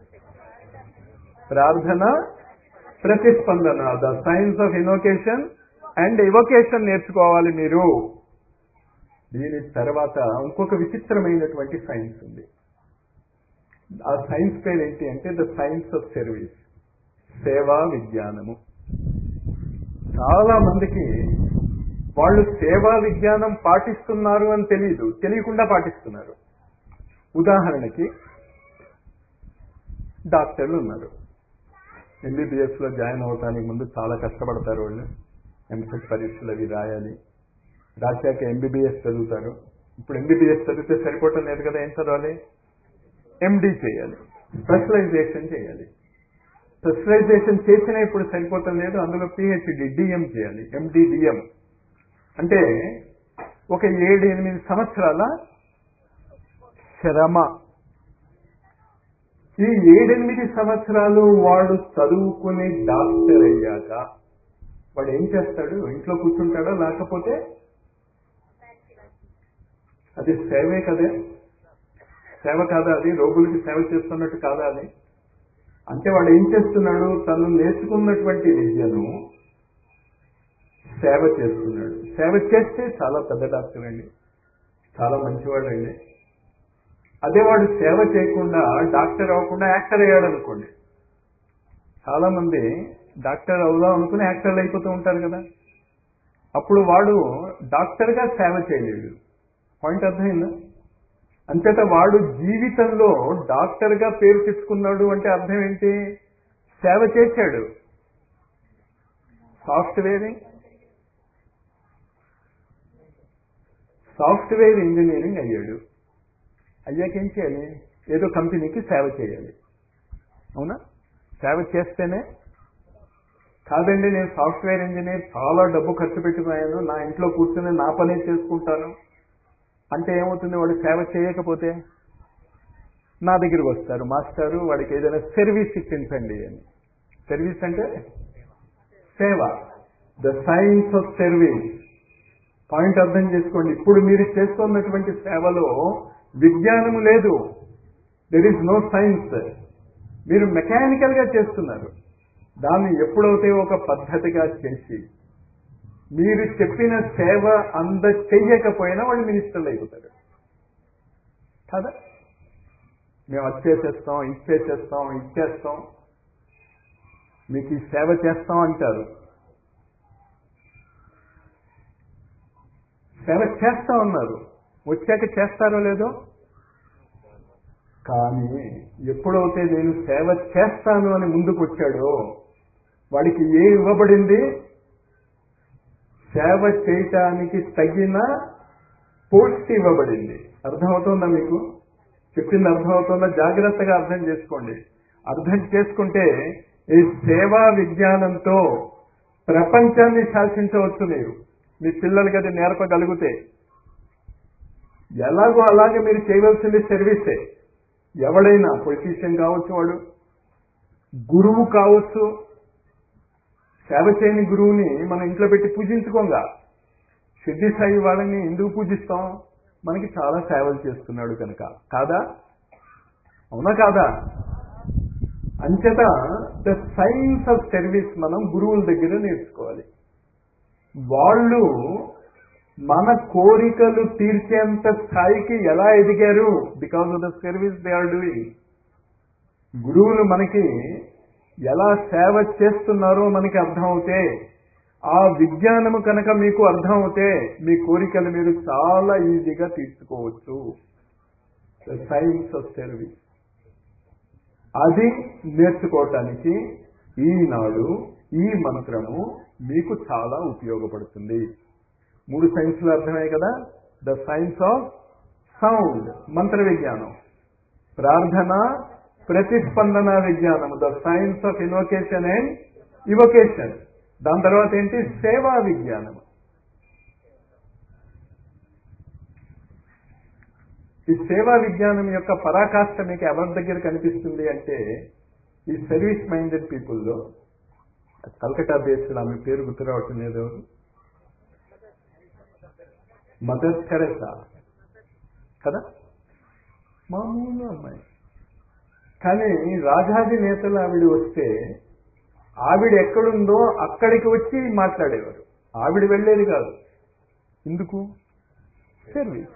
ప్రార్థన ప్రతిస్పందన the science of invocation and evocation నేర్చుకోవాలి మీరు దీని తర్వాత ఇంకొక విచిత్రమైనటువంటి సైన్స్ ఉంది ఆ సైన్స్ పేరు ఏంటి అంటే ద సైన్స్ ఆఫ్ సర్వీస్ సేవా విజ్ఞానము చాలా మందికి వాళ్ళు సేవా విజ్ఞానం పాటిస్తున్నారు అని తెలియదు తెలియకుండా పాటిస్తున్నారు ఉదాహరణకి డాక్టర్లు ఉన్నారు ఎంబీబీఎస్ లో జాయిన్ అవటానికి ముందు చాలా కష్టపడతారు వాళ్ళు ఎంసెట్ పరీక్షలు అవి రాయాలి రాశాక ఎంబీబీఎస్ చదువుతారు ఇప్పుడు ఎంబీబీఎస్ చదివితే సరిపోవటం లేదు కదా ఏం చదవాలి ఎండి చేయాలి స్పెషలైజేషన్ చేయాలి స్పెషలైజేషన్ చేసినా ఇప్పుడు సరిపోవటం లేదు అందులో పిహెచ్డి డిఎం చేయాలి ఎండి డిఎం అంటే ఒక ఏడు ఎనిమిది సంవత్సరాల శ్రమ ఈ ఏడెనిమిది సంవత్సరాలు వాడు చదువుకుని డాక్టర్ అయ్యాక వాడు ఏం చేస్తాడు ఇంట్లో కూర్చుంటాడా లేకపోతే అది సేవే కదే సేవ కాదా అది రోగులకి సేవ చేస్తున్నట్టు కాదా అది అంటే వాడు ఏం చేస్తున్నాడు తను నేర్చుకున్నటువంటి విద్యను సేవ చేస్తున్నాడు సేవ చేస్తే చాలా పెద్ద డాక్టర్ అండి చాలా మంచివాడు అండి అదే వాడు సేవ చేయకుండా డాక్టర్ అవ్వకుండా యాక్టర్ అయ్యాడు అనుకోండి చాలా మంది డాక్టర్ అవుదాం అనుకుని యాక్టర్లు అయిపోతూ ఉంటారు కదా అప్పుడు వాడు డాక్టర్గా సేవ చేయలేడు పాయింట్ అర్థమైందా అంతేత వాడు జీవితంలో డాక్టర్గా పేరు తెచ్చుకున్నాడు అంటే అర్థం ఏంటి సేవ చేశాడు సాఫ్ట్వేరింగ్ సాఫ్ట్వేర్ ఇంజనీరింగ్ అయ్యాడు అయ్యాక ఏం చేయాలి ఏదో కంపెనీకి సేవ చేయాలి అవునా సేవ చేస్తేనే కాదండి నేను సాఫ్ట్వేర్ ఇంజనీర్ చాలా డబ్బు ఖర్చు పెట్టుకున్నాను నా ఇంట్లో కూర్చొని నా పనే చేసుకుంటాను అంటే ఏమవుతుంది వాడు సేవ చేయకపోతే నా దగ్గరికి వస్తారు మాస్టారు వాడికి ఏదైనా సర్వీస్ ఇప్పించండి అని సర్వీస్ అంటే సేవ the science of service point అర్థం చేసుకోండి ఇప్పుడు మీరు చేస్తున్నటువంటి సేవలో విజ్ఞానము లేదు దెర్ ఇస్ నో సైన్స్ మీరు మెకానికల్ గా చేస్తున్నారు దాన్ని ఎప్పుడైతే ఒక పద్ధతిగా చేసి మీరు చెప్పిన సేవ అంద చెయ్యకపోయినా వాళ్ళు మినిస్టర్లు అయిపోతారు కదా మేము వచ్చేసేస్తాం ఇచ్చేసేస్తాం ఇచ్చేస్తాం మీకు ఈ సేవ చేస్తాం అంటారు సేవ చేస్తా ఉన్నారు వచ్చాక చేస్తారో లేదో కానీ ఎప్పుడైతే నేను సేవ చేస్తాను అని ముందుకు వచ్చాడో వాడికి ఏ ఇవ్వబడింది సేవ చేయటానికి తగిన పోస్ట్ ఇవ్వబడింది అర్థమవుతుందా మీకు చెప్పింది అర్థమవుతుందా జాగ్రత్తగా అర్థం చేసుకోండి అర్థం చేసుకుంటే ఈ సేవా విజ్ఞానంతో ప్రపంచాన్ని శాసించవచ్చు మీరు మీ పిల్లలకి అది నేర్పగలిగితే ఎలాగో అలాగే మీరు చేయవలసింది సర్వీసే ఎవడైనా పొలిటీషియన్ కావచ్చు వాడు గురువు కావచ్చు సేవ చేయని గురువుని మనం ఇంట్లో పెట్టి పూజించుకోగా సిద్ధి సాయి వాళ్ళని ఎందుకు పూజిస్తాం మనకి చాలా సేవలు చేస్తున్నాడు కనుక కాదా అవునా కాదా అంచేత ద సైన్స్ ఆఫ్ సర్వీస్ మనం గురువుల దగ్గర నేర్చుకోవాలి వాళ్ళు మన కోరికలు తీర్చేంత స్థాయికి ఎలా ఎదిగారు because of the service they are doing గురువులు మనకి ఎలా సేవ చేస్తున్నారో మనకి అర్థమవుతే ఆ విజ్ఞానము కనుక మీకు అర్థమవుతే మీ కోరికలు మీరు చాలా ఈజీగా తీర్చుకోవచ్చు ద సైన్స్ ఆఫ్ సర్వీస్ అది నేర్చుకోవటానికి ఈనాడు ఈ మంత్రము మీకు చాలా ఉపయోగపడుతుంది మూడు సైన్స్లు అర్థమయ్యాయి కదా ద సైన్స్ ఆఫ్ సౌండ్ మంత్ర విజ్ఞానం ప్రార్థన ప్రతిస్పందన విజ్ఞానము the science of invocation and evocation దాని తర్వాత ఏంటి సేవా విజ్ఞానం ఈ సేవా విజ్ఞానం యొక్క పరాకాష్ట మీకు ఎవరి దగ్గర కనిపిస్తుంది అంటే ఈ సర్వీస్ మైండెడ్ పీపుల్లో కల్కటా బేస్డ్ ఆమె పేరు గుర్తురావటం లేదు మదర్ తెరెసా కదా మామూలు అమ్మాయి కానీ రాజాది నేతలు ఆవిడ వస్తే ఆవిడ ఎక్కడుందో అక్కడికి వచ్చి మాట్లాడేవారు ఆవిడ వెళ్ళేది కాదు ఎందుకు సర్వీస్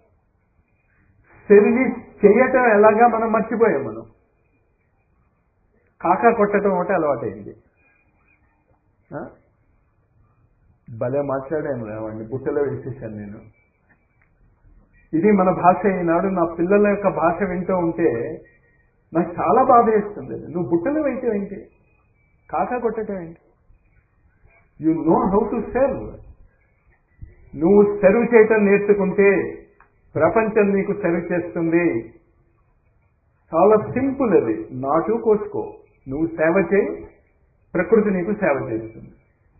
సర్వీస్ చేయటం ఎలాగా మనం మర్చిపోయాం మనం కాకా కొట్టడం ఒకటి అలవాటైంది ఆ? భలే మాట్లాడాను వాడిని బుట్టలో వేసేసాను నేను ఇది మన భాష ఈనాడు నా పిల్లల యొక్క భాష వింటూ ఉంటే నాకు చాలా బాధ వేస్తుంది నువ్వు బుట్టలో వేయటం ఏంటి కాకా కొట్టడం ఏంటి you know how to serve నువ్వు సర్వ్ చేయటం నేర్చుకుంటే ప్రపంచం నీకు సర్వ్ చేస్తుంది చాలా సింపుల్ అది నాటు కోసుకో నువ్వు సేవ చేయి ప్రకృతి నీకు సేవ చేస్తుంది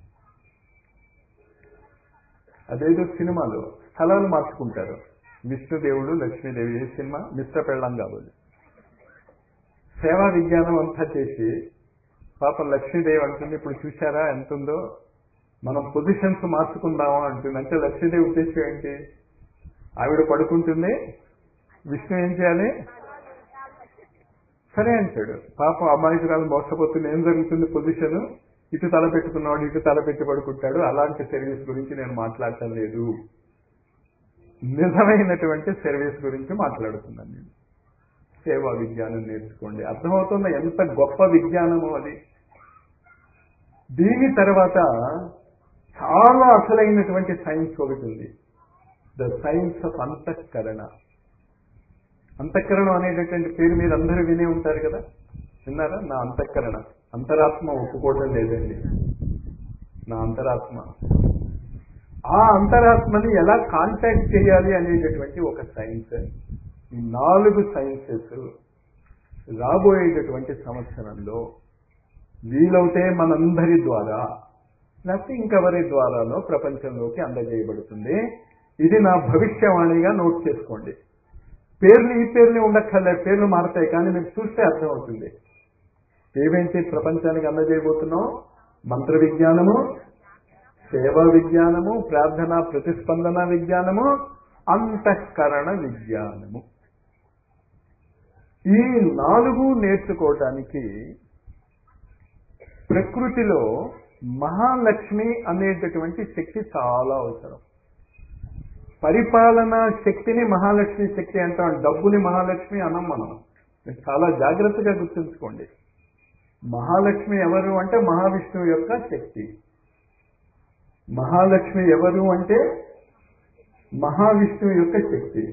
అదేదో సినిమాలో స్థలాలు మార్చుకుంటారు విష్ణుదేవుడు లక్ష్మీదేవి ఏ సినిమా మిస్టర్ పెళ్ళం కావాలి సేవా విజ్ఞానం అంతా చేసి పాపం లక్ష్మీదేవి అంటుంది ఇప్పుడు చూసారా ఎంత ఉందో మనం పొజిషన్స్ మార్చుకుందామా అంటుంది అంటే లక్ష్మీదేవి ఉద్దేశం ఏంటి ఆవిడ పడుకుంటుంది విష్ణు ఏం చేయాలి సరే అంటాడు పాపం అమాయకురాలు మోసపోతుంది ఏం జరుగుతుంది పొజిషన్ ఇటు తల పెట్టుకున్నవాడు ఇటు తల పెట్టి పడుకుంటాడు అలాంటి సర్వీస్ గురించి నేను మాట్లాడటం లేదు నిజమైనటువంటి సర్వీస్ గురించి మాట్లాడుతున్నాను నేను సేవా విజ్ఞానం నేర్చుకోండి అర్థమవుతుంది ఎంత గొప్ప విజ్ఞానమో అది దీని తర్వాత చాలా అసలైనటువంటి సైన్స్ ఒకటి ఉంది ద సైన్స్ ఆఫ్ అంతఃకరణ అంతఃకరణం అనేటటువంటి పేరు మీరు అందరూ వినే ఉంటారు కదా విన్నారా నా అంతఃకరణ అంతరాత్మ ఒప్పుకోవడం లేదండి నా అంతరాత్మ ఆ అంతరాత్మని ఎలా కాంటాక్ట్ చేయాలి అనేటటువంటి ఒక సైన్స్ ఈ నాలుగు సైన్సెస్ రాబోయేటటువంటి సంవత్సరంలో వీలవుతే మనందరి ద్వారా లేకపోతే ఇంకెవరి ద్వారానో ప్రపంచంలోకి అందజేయబడుతుంది ఇది నా భవిష్యవాణిగా నోట్ చేసుకోండి పేర్లు ఈ పేర్లు ఉండక్కర్లే పేర్లు మారుతాయి కానీ మీకు చూస్తే అర్థమవుతుంది ఏమేంటి ప్రపంచానికి అందజేయబోతున్నాం మంత్ర విజ్ఞానము సేవా విజ్ఞానము ప్రార్థన ప్రతిస్పందన విజ్ఞానము అంతఃకరణ విజ్ఞానము ఈ నాలుగు నేర్చుకోవటానికి ప్రకృతిలో మహాలక్ష్మి అనేటటువంటి శక్తి చాలా అవసరం పరిపాలనా శక్తిని మహాలక్ష్మి శక్తి అంటాం డబ్బుని మహాలక్ష్మి అనం మనం మీరు చాలా జాగ్రత్తగా గుర్తుంచుకోండి మహాలక్ష్మి ఎవరు అంటే మహావిష్ణువు యొక్క శక్తి మహాలక్ష్మి ఎవరు అంటే మహావిష్ణువు యొక్క శక్తి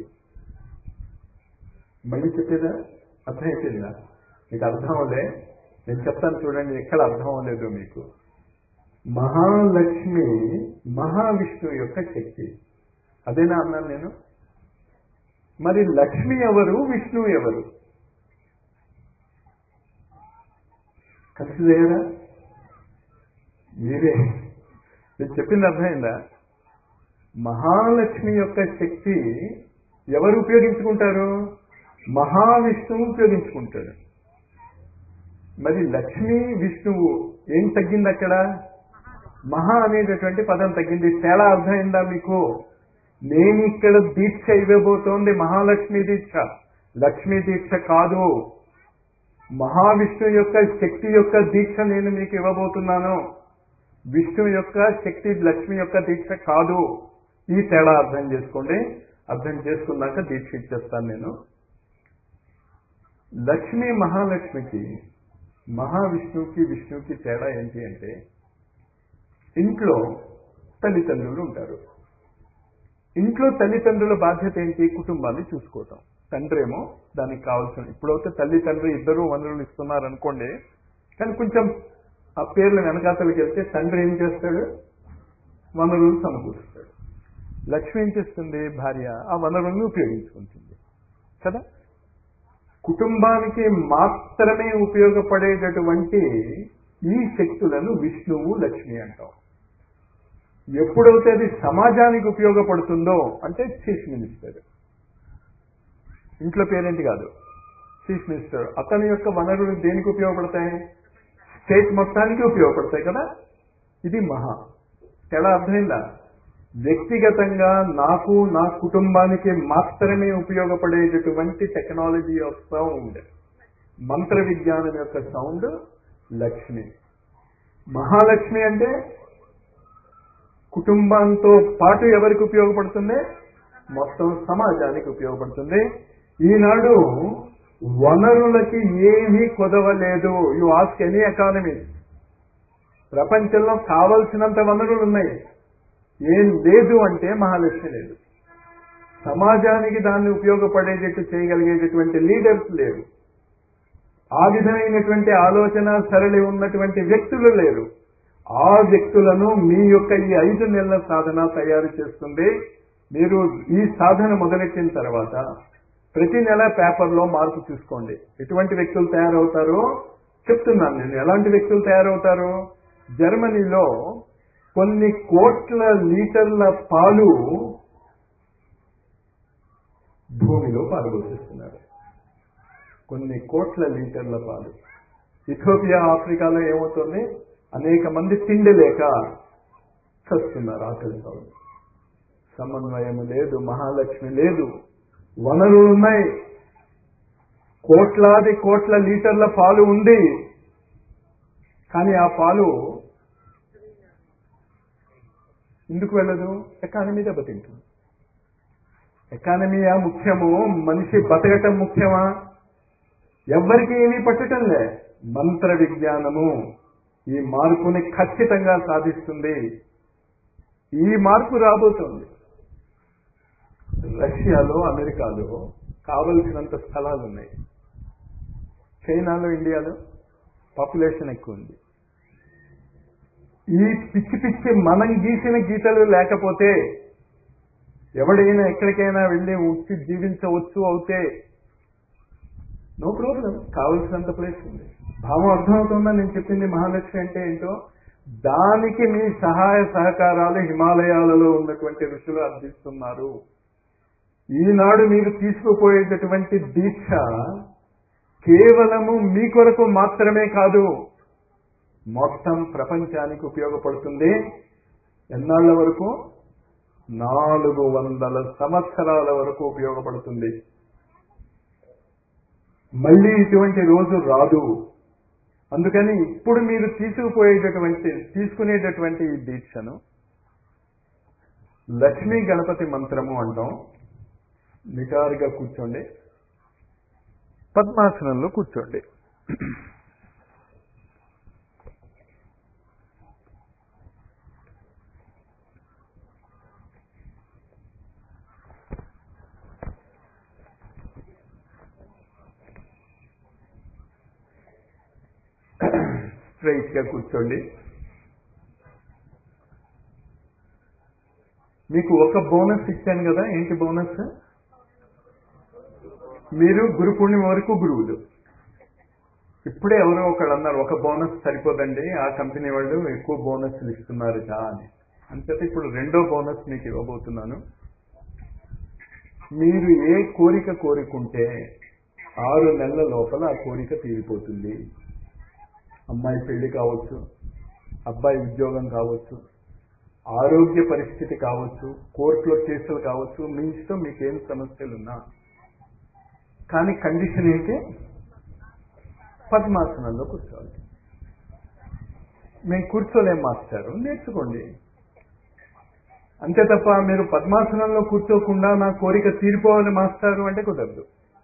మళ్ళీ చెప్పేదా అర్థమైపోయిందా మీకు అర్థం అవలే నేను చెప్తాను చూడండి ఎక్కడ అర్థం అవ్వలేదు మీకు మహాలక్ష్మి మహావిష్ణువు యొక్క శక్తి అదేనా అన్నాను నేను మరి లక్ష్మి ఎవరు విష్ణువు ఎవరు కన్ఫ్యూజ్ అయ్యారా మీరే నేను చెప్పింది అర్థమైందా మహాలక్ష్మి యొక్క శక్తి ఎవరు ఉపయోగించుకుంటారు మహావిష్ణువు ఉపయోగించుకుంటాడు మరి లక్ష్మి విష్ణువు ఏం తగ్గింది అక్కడ మహా అనేటటువంటి పదం తగ్గింది తేడా అర్థమైందా మీకు నేను ఇక్కడ దీక్ష ఇవ్వబోతోంది మహాలక్ష్మి దీక్ష లక్ష్మీ దీక్ష కాదు మహావిష్ణువు యొక్క శక్తి యొక్క దీక్ష నేను మీకు ఇవ్వబోతున్నాను విష్ణువు యొక్క శక్తి లక్ష్మి యొక్క దీక్ష కాదు ఈ తేడా అర్థం చేసుకోండి అర్థం చేసుకున్నాక దీక్ష ఇచ్చేస్తాను నేను లక్ష్మి మహాలక్ష్మికి మహావిష్ణువుకి విష్ణువుకి తేడా ఏంటి అంటే ఇంట్లో తల్లిదండ్రులు ఉంటారు ఇంట్లో తల్లిదండ్రుల బాధ్యత ఏంటి కుటుంబాన్ని చూసుకోవటం తండ్రి ఏమో దానికి కావాల్సిన ఇప్పుడైతే తల్లి తండ్రి ఇద్దరు వనరులు ఇస్తున్నారు అనుకోండి కానీ కొంచెం ఆ పేర్లు వెనకాతలకి వెళ్తే తండ్రి ఏం చేస్తాడు వనరులు సమకూరుస్తాడు లక్ష్మి ఏం చేస్తుంది భార్య ఆ వనరుల్ని ఉపయోగించుకుంటుంది కదా కుటుంబానికి మాత్రమే ఉపయోగపడేటటువంటి ఈ శక్తులను విష్ణువు లక్ష్మి అంటాం ఎప్పుడైతే అది సమాజానికి ఉపయోగపడుతుందో అంటే చీఫ్ మినిస్టర్ ఇంట్లో పేరెంట్ కాదు చీఫ్ మినిస్టర్ అతని యొక్క వనరులు దేనికి ఉపయోగపడతాయి స్టేట్ మొత్తానికి ఉపయోగపడతాయి కదా ఇది మహా ఎలా అర్థమైందా వ్యక్తిగతంగా నాకు నా కుటుంబానికి మాత్రమే ఉపయోగపడేటటువంటి టెక్నాలజీ ఆఫ్ సౌండ్ మంత్ర విజ్ఞానం యొక్క సౌండ్ లక్ష్మి మహాలక్ష్మి అంటే కుటుంబంతో పాటు ఎవరికి ఉపయోగపడుతుంది మొత్తం సమాజానికి ఉపయోగపడుతుంది ఈనాడు వనరులకి ఏమీ కొదవలేదు యు ఆస్క్ ఎనీ ఎకానమీ ప్రపంచంలో కావలసినంత వనరులు ఉన్నాయి ఏం లేదు అంటే మహాలక్ష్మి లేదు సమాజానికి దాన్ని ఉపయోగపడేటట్టు చేయగలిగేటటువంటి లీడర్స్ లేరు ఆ విధమైనటువంటి ఆలోచన సరళి ఉన్నటువంటి వ్యక్తులు లేరు ఆ వ్యక్తులను మీ యొక్క ఈ ఐదు నెలల సాధన తయారు చేస్తుంది మీరు ఈ సాధన మొదలెట్టిన తర్వాత ప్రతి నెల పేపర్లో మార్పు చూసుకోండి ఎటువంటి వ్యక్తులు తయారవుతారో చెప్తున్నాను నేను ఎలాంటి వ్యక్తులు తయారవుతారు జర్మనీలో కొన్ని కోట్ల లీటర్ల పాలు భూమిలో పాల్గొసిస్తున్నారు కొన్ని కోట్ల లీటర్ల పాలు ఇథోపియా ఆఫ్రికాలో ఏమవుతుంది అనేక మంది తిండి లేక చస్తున్నారు ఆకలితో సమన్వయము లేదు మహాలక్ష్మి లేదు వనరులు ఉన్నాయి కోట్లాది కోట్ల లీటర్ల పాలు ఉంది కానీ ఆ పాలు ఎందుకు వెళ్ళదు ఎకానమీ దెబ్బతింటుంది ఎకానమీయా ముఖ్యము మనిషి బతకటం ముఖ్యమా ఎవ్వరికి ఏమీ పట్టటం లే మంత్ర విజ్ఞానము ఈ మార్పుని ఖచ్చితంగా సాధిస్తుంది ఈ మార్పు రాబోతోంది రష్యాలో అమెరికాలో కావలసినంత స్థలాలు ఉన్నాయి చైనాలో ఇండియాలో పాపులేషన్ ఎక్కువ ఉంది ఈ పిచ్చి పిచ్చి మనం గీసిన గీతలు లేకపోతే ఎవడైనా ఎక్కడికైనా వెళ్ళి ఉచ్చి జీవించవచ్చు అవుతే నో ప్రాబ్లం కావలసినంత ప్లేస్ ఉంది భావం అర్థమవుతుందా నేను చెప్పింది మహాలక్ష్మి అంటే ఏంటో దానికి మీ సహాయ సహకారాలు హిమాలయాలలో ఉన్నటువంటి ఋషులు అందిస్తున్నారు ఈనాడు మీరు తీసుకుపోయేటటువంటి దీక్ష కేవలము మీ కొరకు మాత్రమే కాదు మొత్తం ప్రపంచానికి ఉపయోగపడుతుంది ఎన్నాళ్ళ వరకు నాలుగు వందల సంవత్సరాల వరకు ఉపయోగపడుతుంది మళ్ళీ ఇటువంటి రోజు రాదు అందుకని ఇప్పుడు మీరు తీసుకుపోయేటటువంటి తీసుకునేటటువంటి ఈ దీక్షను లక్ష్మీ గణపతి మంత్రము అంటాం నిటారుగా కూర్చోండి పద్మాసనంలో కూర్చోండి స్ట్రైట్ గా కూర్చోండి మీకు ఒక బోనస్ ఇచ్చాను కదా ఏంటి బోనస్ మీరు గురు పూర్ణిమ వరకు గురువులు ఇప్పుడే ఎవరో ఒకళ్ళు అన్నారు ఒక బోనస్ సరిపోదండి ఆ కంపెనీ వాళ్ళు ఎక్కువ బోనస్లు ఇస్తున్నారుట అని అంతేత ఇప్పుడు రెండో బోనస్ మీకు ఇవ్వబోతున్నాను మీరు ఏ కోరిక కోరుకుంటే ఆరు నెలల లోపల ఆ కోరిక తీరిపోతుంది అమ్మాయి పెళ్లి కావచ్చు అబ్బాయి ఉద్యోగం కావచ్చు ఆరోగ్య పరిస్థితి కావచ్చు కోర్టులో కేసులు కావచ్చు మీ ఇష్టం మీకేం సమస్యలున్నా కానీ కండిషన్ ఏంటి పద్మాసనంలో కూర్చోవాలి మేము కూర్చోలేం మాస్టారు నేర్చుకోండి అంతే తప్ప మీరు పద్మాసనంలో కూర్చోకుండా నా కోరిక తీరిపోవాలి మాస్టారు అంటే కుదరదు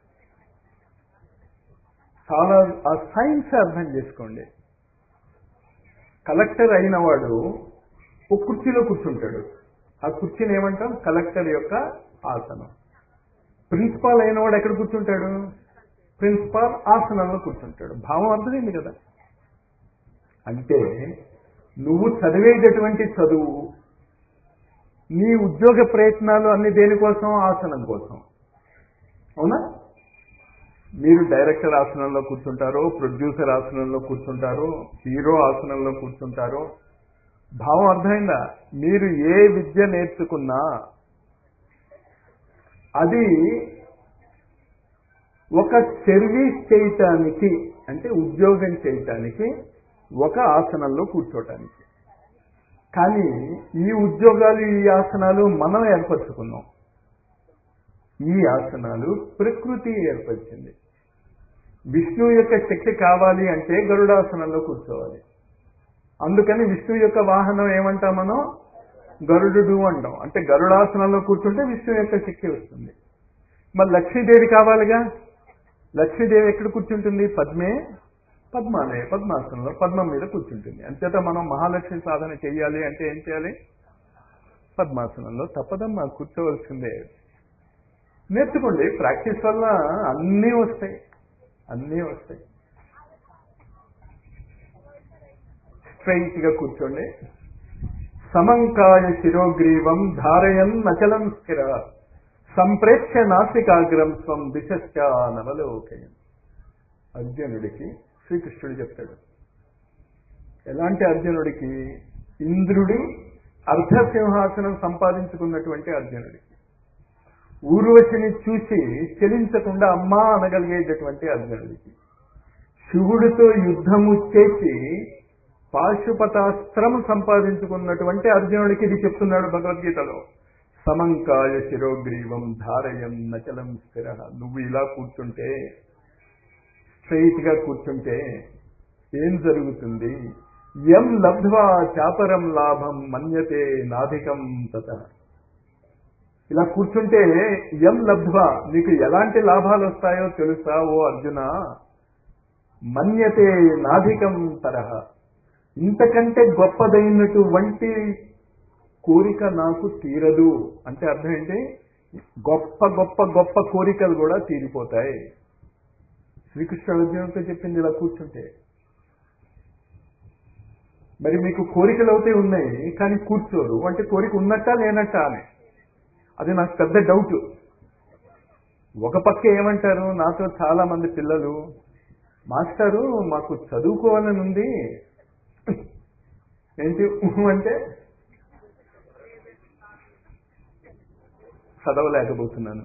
చాలా ఆ సైన్స్ అర్థం చేసుకోండి కలెక్టర్ అయిన వాడు ఒక కుర్చీలో కూర్చుంటాడు ఆ కుర్చీని ఏమంటాం కలెక్టర్ యొక్క ఆసనం ప్రిన్సిపాల్ అయిన వాడు ఎక్కడ కూర్చుంటాడు ప్రిన్సిపాల్ ఆసనంలో కూర్చుంటాడు భావం అర్థమైంది కదా అంటే నువ్వు చదివేటటువంటి చదువు నీ ఉద్యోగ ప్రయత్నాలు అన్ని దేనికోసం ఆసనం కోసం అవునా మీరు డైరెక్టర్ ఆసనంలో కూర్చుంటారో ప్రొడ్యూసర్ ఆసనంలో కూర్చుంటారో హీరో ఆసనంలో కూర్చుంటారో భావం అర్థమైందా మీరు ఏ విద్య నేర్చుకున్నా అది ఒక సర్వీస్ చేయటానికి అంటే ఉద్యోగం చేయటానికి ఒక ఆసనంలో కూర్చోటానికి కానీ ఈ ఉద్యోగాలు ఈ ఆసనాలు మనం ఏర్పరచుకున్నాం ఈ ఆసనాలు ప్రకృతి ఏర్పరిచింది విష్ణు యొక్క శక్తి కావాలి అంటే గరుడాసనంలో కూర్చోవాలి అందుకని విష్ణు యొక్క వాహనం ఏమంటాం మనం గరుడు అంటాం అంటే గరుడాసనంలో కూర్చుంటే విష్ణు యొక్క శక్తి వస్తుంది మరి లక్ష్మీదేవి కావాలిగా లక్ష్మీదేవి ఎక్కడ కూర్చుంటుంది పద్మే పద్మాలయ పద్మాసనంలో పద్మం మీద కూర్చుంటుంది అంతేత మనం మహాలక్ష్మి సాధన చేయాలి అంటే ఏం చేయాలి పద్మాసనంలో తప్పదమ్మా కూర్చోవలసిందే నేర్చుకోండి ప్రాక్టీస్ వల్ల అన్నీ వస్తాయి అన్నీ వస్తాయి స్ట్రైట్ గా కూర్చోండి సమంకాయ శిరోగ్రీవం ధారయన్ నచలం స్థిర సంప్రేక్ష నాసికాగ్రం స్వం దిశశ్చ నవలోకయం అర్జునుడికి శ్రీకృష్ణుడు చెప్తాడు ఎలాంటి అర్జునుడికి ఇంద్రుడి అర్ధసింహాసనం సంపాదించుకున్నటువంటి అర్జునుడికి ఊర్వశిని చూసి చెలించకుండా అమ్మా అనగలిగేటటువంటి అర్జునుడికి శివుడితో యుద్ధము చేసి పాశుపతాస్త్రం సంపాదించుకున్నటువంటి అర్జునుడికి ఇది చెప్తున్నాడు భగవద్గీతలో సమంకాయ శిరోగ్రీవం ధారయం నచలం స్థిర నువ్వు ఇలా కూర్చుంటే స్ట్రైట్ గా కూర్చుంటే ఏం జరుగుతుంది ఎం లబ్ధ్వా చాపరం లాభం మన్యతే నాధికం తత ఇలా కూర్చుంటే ఎం లబ్ధ్వా నీకు ఎలాంటి లాభాలు వస్తాయో తెలుసా ఓ అర్జున మన్యతే నాధికం తరహ ఇంతకంటే గొప్పదైనటువంటి కోరిక నాకు తీరదు అంటే అర్థం ఏంటి గొప్ప గొప్ప గొప్ప కోరికలు కూడా తీరిపోతాయి శ్రీకృష్ణ అర్జునుడితో చెప్పింది ఇలా కూర్చుంటే మరి మీకు కోరికలు అయితే ఉన్నాయి కానీ కూర్చోరు అంటే కోరిక ఉన్నట్టా లేనట్టా అని అది నాకు పెద్ద డౌట్ ఒక పక్క ఏమంటారు నాతో చాలా మంది పిల్లలు మాస్టారు మాకు చదువుకోవాలని ఉంది ఏంటి ఊహు అంటే చదవలేకపోతున్నాను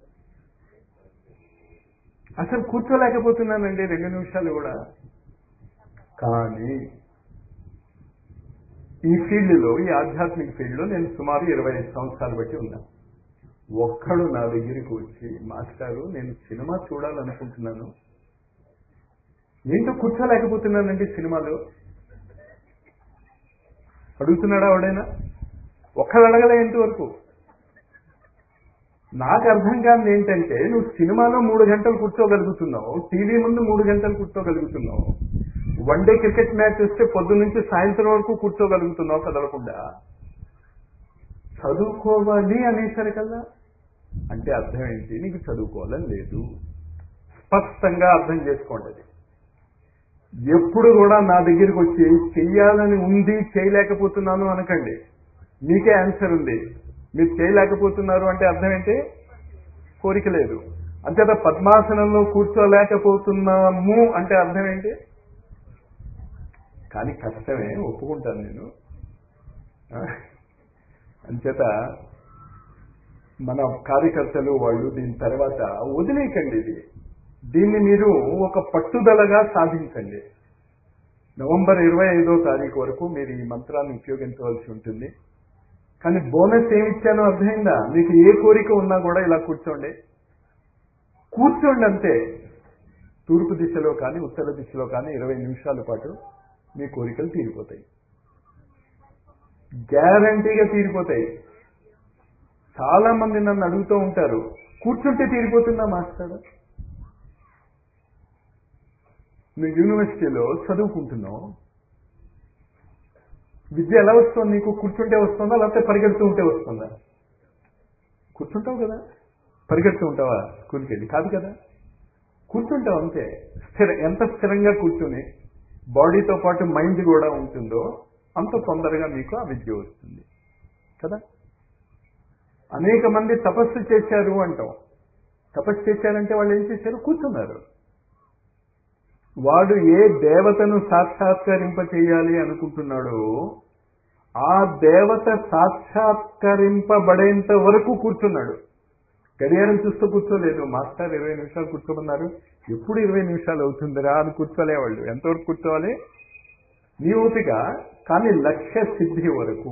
అసలు కూర్చోలేకపోతున్నానండి రెండు నిమిషాలు కూడా కానీ ఈ ఫీల్డ్లో ఈ ఆధ్యాత్మిక ఫీల్డ్లో నేను సుమారు ఇరవై ఐదు సంవత్సరాలు బట్టి ఉన్నా ఒక్కడు నా దగ్గరికి వచ్చి మాస్టారు నేను సినిమా చూడాలనుకుంటున్నాను ఏంటో కూర్చోలేకపోతున్నానండి సినిమాలో అడుగుతున్నాడా ఎవడైనా ఒక్కడు అడగలే ఇంతవరకు నాకు అర్థం కాదు ఏంటంటే నువ్వు సినిమాలో మూడు గంటలు కూర్చోగలుగుతున్నావు టీవీ ముందు మూడు గంటలు కూర్చోగలుగుతున్నావు వన్ డే క్రికెట్ మ్యాచ్ వస్తే పొద్దు నుంచి సాయంత్రం వరకు కూర్చోగలుగుతున్నావు కదలకుండా చదువుకోవాలి అనేసరికల్లా అంటే అర్థం ఏంటి నీకు చదువుకోవాలని లేదు స్పష్టంగా అర్థం చేసుకోండి అది ఎప్పుడు కూడా నా దగ్గరికి వచ్చి చెయ్యాలని ఉంది చేయలేకపోతున్నాను అనకండి మీకే ఆన్సర్ ఉంది మీరు చేయలేకపోతున్నారు అంటే అర్థం ఏంటి కోరిక లేదు అంతేత పద్మాసనంలో కూర్చోలేకపోతున్నాము అంటే అర్థం ఏంటి కానీ కష్టమే ఒప్పుకుంటాను నేను ఆ? అంచేత మన కార్యకర్తలు వాళ్ళు దీని తర్వాత వదిలేయకండి ఇది దీన్ని మీరు ఒక పట్టుదలగా సాధించండి నవంబర్ ఇరవై ఐదో తారీఖు వరకు మీరు ఈ మంత్రాన్ని ఉపయోగించవలసి ఉంటుంది కానీ బోనస్ ఏమి ఇచ్చానో అర్థమైందా మీకు ఏ కోరిక ఉన్నా కూడా ఇలా కూర్చోండి కూర్చోండి అంతే తూర్పు దిశలో కానీ ఉత్తర దిశలో కానీ ఇరవై నిమిషాల పాటు మీ కోరికలు తీరిపోతాయి గ్యారంటీగా తీరిపోతాయి చాలా మంది నన్ను అడుగుతూ ఉంటారు కూర్చుంటే తీరిపోతుందా మాస్టర్ నువ్వు యూనివర్సిటీలో చదువుకుంటున్నావు విద్య ఎలా వస్తుంది నీకు కూర్చుంటే వస్తుందా లేకపోతే పరిగెడుతూ ఉంటే వస్తుందా కూర్చుంటావు కదా పరిగెడుతూ ఉంటావా స్కూల్కి వెళ్ళి కాదు కదా కూర్చుంటావు అంతే స్థిర ఎంత స్థిరంగా కూర్చుని బాడీతో పాటు మైండ్ కూడా ఉంటుందో అంత తొందరగా మీకు ఆ విద్య వస్తుంది కదా అనేక మంది తపస్సు చేశారు అంటాం తపస్సు చేశారంటే వాళ్ళు ఏం చేశారు కూర్చున్నారు వాడు ఏ దేవతను సాక్షాత్కరింప చేయాలి అనుకుంటున్నాడో ఆ దేవత సాక్షాత్కరింపబడేంత వరకు కూర్చున్నాడు గడియారం చూస్తూ కూర్చోలేదు మాస్టర్ ఇరవై నిమిషాలు కూర్చోమన్నారు ఎప్పుడు ఇరవై నిమిషాలు అవుతుందిరా అని కూర్చోలేవాళ్ళు ఎంతవరకు కూర్చోవాలి నీ ఓపిక కానీ లక్ష్య సిద్ధి వరకు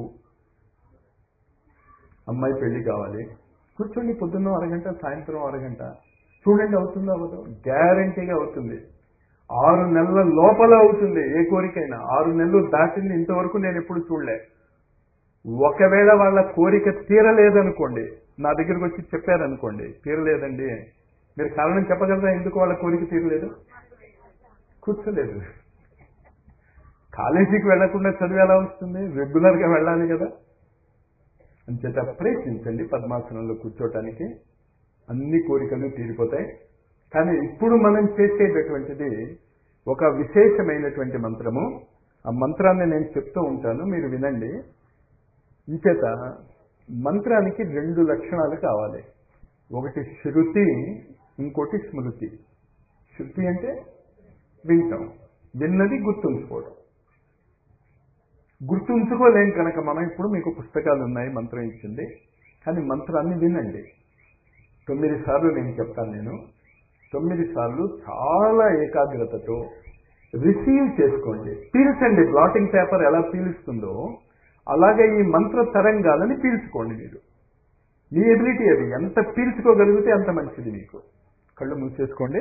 అమ్మాయి పెళ్లి కావాలి కూర్చోండి పొద్దున్న అరగంట సాయంత్రం అరగంట చూడండి అవుతుందో అవ్వదు గ్యారంటీగా అవుతుంది ఆరు నెలల లోపల అవుతుంది ఏ కోరికైనా ఆరు నెలలు దాటింది ఇంతవరకు నేను ఎప్పుడు చూడలే ఒకవేళ వాళ్ళ కోరిక తీరలేదనుకోండి నా దగ్గరకు వచ్చి చెప్పారనుకోండి తీరలేదండి మీరు కారణం చెప్పగలరా ఎందుకు వాళ్ళ కోరిక తీరలేదు కూర్చోలేదు కాలేజీకి వెళ్లకుండా చదువు ఎలా వస్తుంది రెగ్యులర్ గా వెళ్ళాలి కదా అంచేత ప్రయత్నించండి పద్మాసనంలో కూర్చోటానికి అన్ని కోరికలు తీరిపోతాయి కానీ ఇప్పుడు మనం చేసేటటువంటిది ఒక విశేషమైనటువంటి మంత్రము ఆ మంత్రాన్ని నేను చెప్తూ ఉంటాను మీరు వినండి ఇంచేత మంత్రానికి రెండు లక్షణాలు కావాలి ఒకటి శృతి ఇంకోటి స్మృతి శృతి అంటే వింటాం విన్నది గుర్తుంచుకోవడం గుర్తుంచుకోలేం కనుక మనం ఇప్పుడు మీకు పుస్తకాలు ఉన్నాయి మంత్రం ఇచ్చింది కానీ మంత్రాన్ని వినండి తొమ్మిది సార్లు నేను చెప్తాను నేను తొమ్మిది సార్లు చాలా ఏకాగ్రతతో రిసీవ్ చేసుకోండి పీల్చండి బ్లాటింగ్ పేపర్ ఎలా పీలుస్తుందో అలాగే ఈ మంత్ర తరంగాలని పీల్చుకోండి మీరు మీ ఎబిలిటీ అది ఎంత పీల్చుకోగలిగితే అంత మంచిది మీకు కళ్ళు మూసేసుకోండి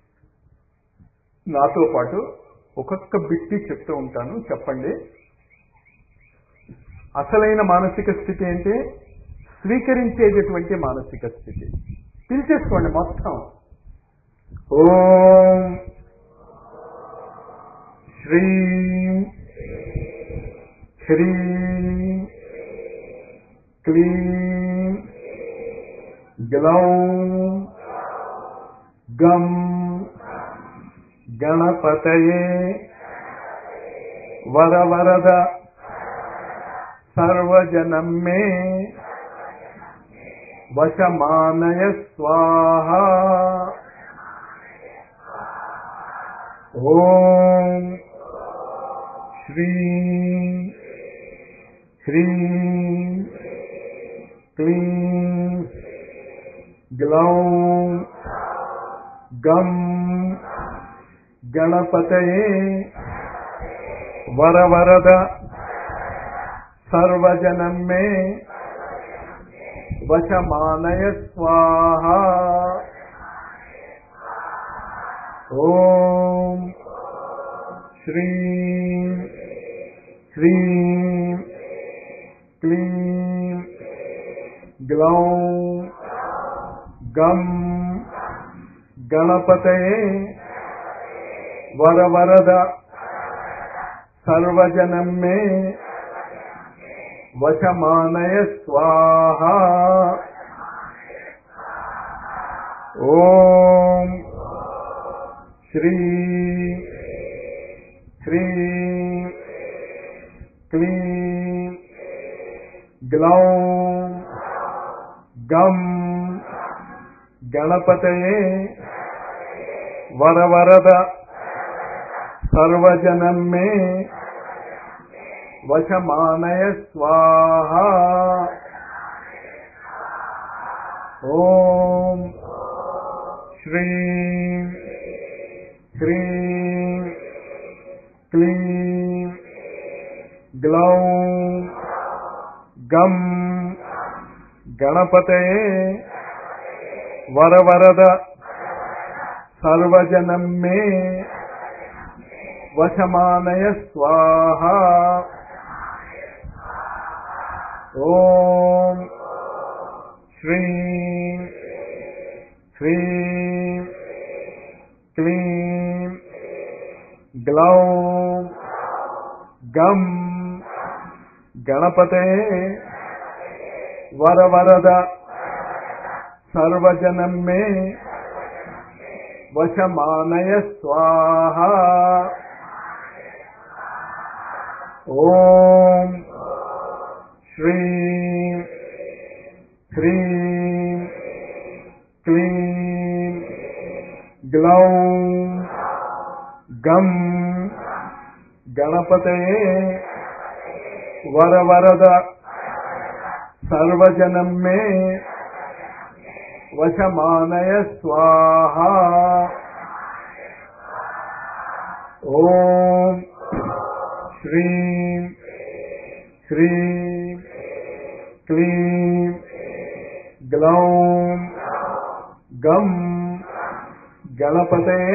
నాతో పాటు ఒక్కొక్క బిట్టి చెప్తూ ఉంటాను చెప్పండి అసలైన మానసిక స్థితి ఏంటి స్వీకరించేటటువంటి మానసిక స్థితి పిలిచేసుకోండి మొత్తం ఓం శ్రీం హ్రీం క్లీం గ్లౌం గం గణపతయే వరవరద సర్వజనం మే వశమానయ స్వాహ ఓం శ్రీం హ్రీం క్లీం గ్లౌం గం గణపతయే వరవరద సర్వజనం మే వశమానయ స్వాహ ఓం శ్రీం హ్రీం క్లీం గ్లౌం గం గణపతయే వరవరద సర్వజనం మే వశమానయ స్వాహ ఓం శ్రీ హ్రీం క్లీం గ్లౌం గం గణపతయే వరవరద సర్వజనం మే వశమానయ స్వాహ ఓం శ్రీం హ్రీం క్లీం గ్లౌం గం గణపతయే వరవరద సర్వజనం మే వశమానయ స్వాహ ఓం శ్రీం హ్రీం క్లీం గ్లౌం గం గణపతే వరవరద సర్వజనం మే వశమానయ స్వాహ ఓం శ్రీం హ్రీం క్లీం గ్లౌం గం గణపతయే వరవరద సర్వజనం మే వశమానయ స్వాహ ఓం శ్రీం హ్రీం క్లీం గ్లౌం గం గణపతే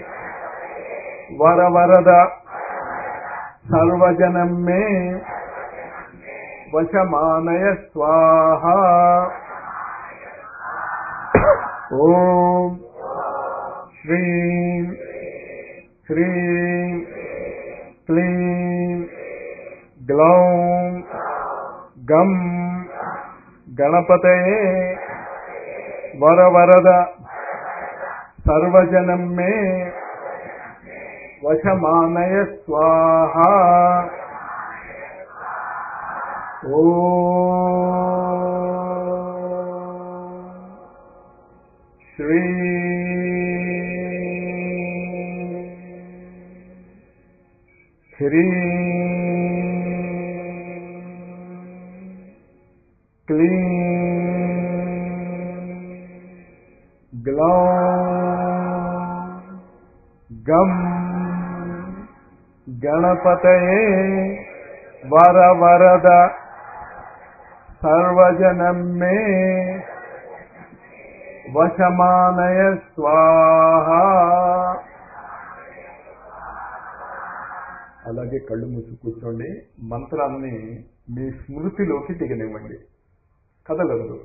వరవరద సర్వజనం మే వశమానయ స్వాహ ఓం శ్రీం హ్రీం క్లీం గ్లౌం గం గణపతయే వరవరద సర్వజనం మే వశమానయ స్వాహ ఓం శ్రీ హ్రీ క్లీం గ్లౌం గం గణపతయే వరవరద సర్వజనం మే వశమానయ స్వాహ అలాగే కళ్ళు మూసి కూర్చోండి మంత్రాన్ని మీ స్మృతిలోకి దిగనివ్వండి కదలద్దు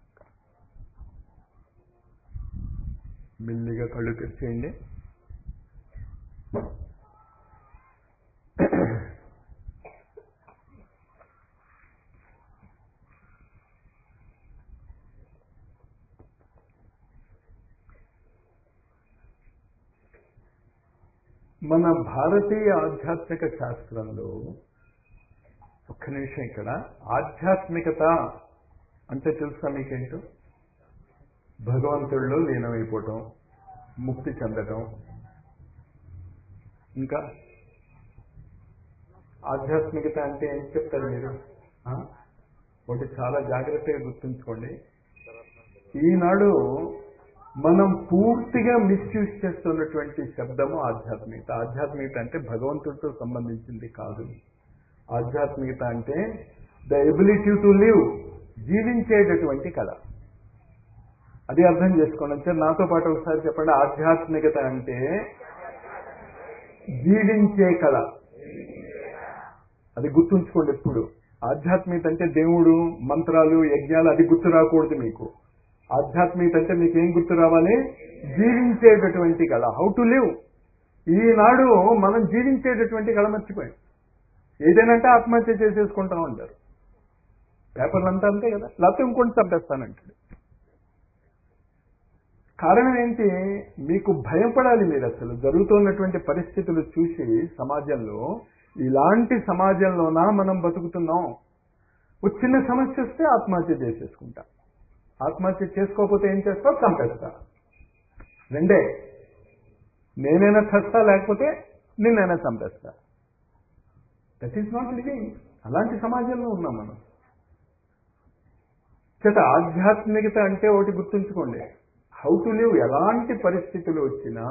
మెల్లిగా కళ్ళు తెరిచేయండి మన భారతీయ ఆధ్యాత్మిక శాస్త్రంలో ఒక్క నిమిషం ఇక్కడ ఆధ్యాత్మికత అంటే తెలుసా మీకేంటో భగవంతుడిలో లీనమైపోవటం ముక్తి చెందటం ఇంకా ఆధ్యాత్మికత అంటే ఏం చెప్తారు మీరు ఆ? ఒకటి చాలా జాగ్రత్తగా గుర్తుంచుకోండి ఈనాడు మనం పూర్తిగా మిస్యూజ్ చేస్తున్నటువంటి శబ్దము ఆధ్యాత్మికత ఆధ్యాత్మికత అంటే భగవంతుడితో సంబంధించింది కాదు ఆధ్యాత్మికత అంటే ద ఎబిలిటీ టు లివ్ జీవించేటటువంటి కళ అది అర్థం చేసుకోండి అంటే నాతో పాటు ఒకసారి చెప్పండి ఆధ్యాత్మికత అంటే జీవించే కళ అది గుర్తుంచుకోండి ఎప్పుడు ఆధ్యాత్మికత అంటే దేవుడు మంత్రాలు యజ్ఞాలు అది గుర్తు రాకూడదు మీకు ఆధ్యాత్మికత అంటే మీకు ఏం గుర్తు రావాలి జీవించేటటువంటి కళ హౌ టు లివ్ ఈనాడు మనం జీవించేటటువంటి కళ మర్చిపోయాం ఏదైనా ఆత్మహత్య చేసేసుకుంటాం అంటారు పేపర్లు అంతా అంతే కదా లేకపోతే ఇంకోటి చంపేస్తానంటాడు కారణం ఏంటి మీకు భయపడాలి మీరు అసలు జరుగుతున్నటువంటి పరిస్థితులు చూసి సమాజంలో ఇలాంటి సమాజంలోనా మనం బతుకుతున్నాం ఒక చిన్న సమస్య వస్తే ఆత్మహత్య చేసేసుకుంటా ఆత్మహత్య చేసుకోకపోతే ఏం చేస్తా చంపేస్తా రెండే నేనైనా చస్తా లేకపోతే నిన్నైనా చంపేస్తా దట్ ఈస్ నాట్ లివింగ్ అలాంటి సమాజంలో ఉన్నాం మనం చేత ఆధ్యాత్మికత అంటే ఒకటి గుర్తుంచుకోండి హౌ టు లివ్ ఎలాంటి పరిస్థితులు వచ్చినా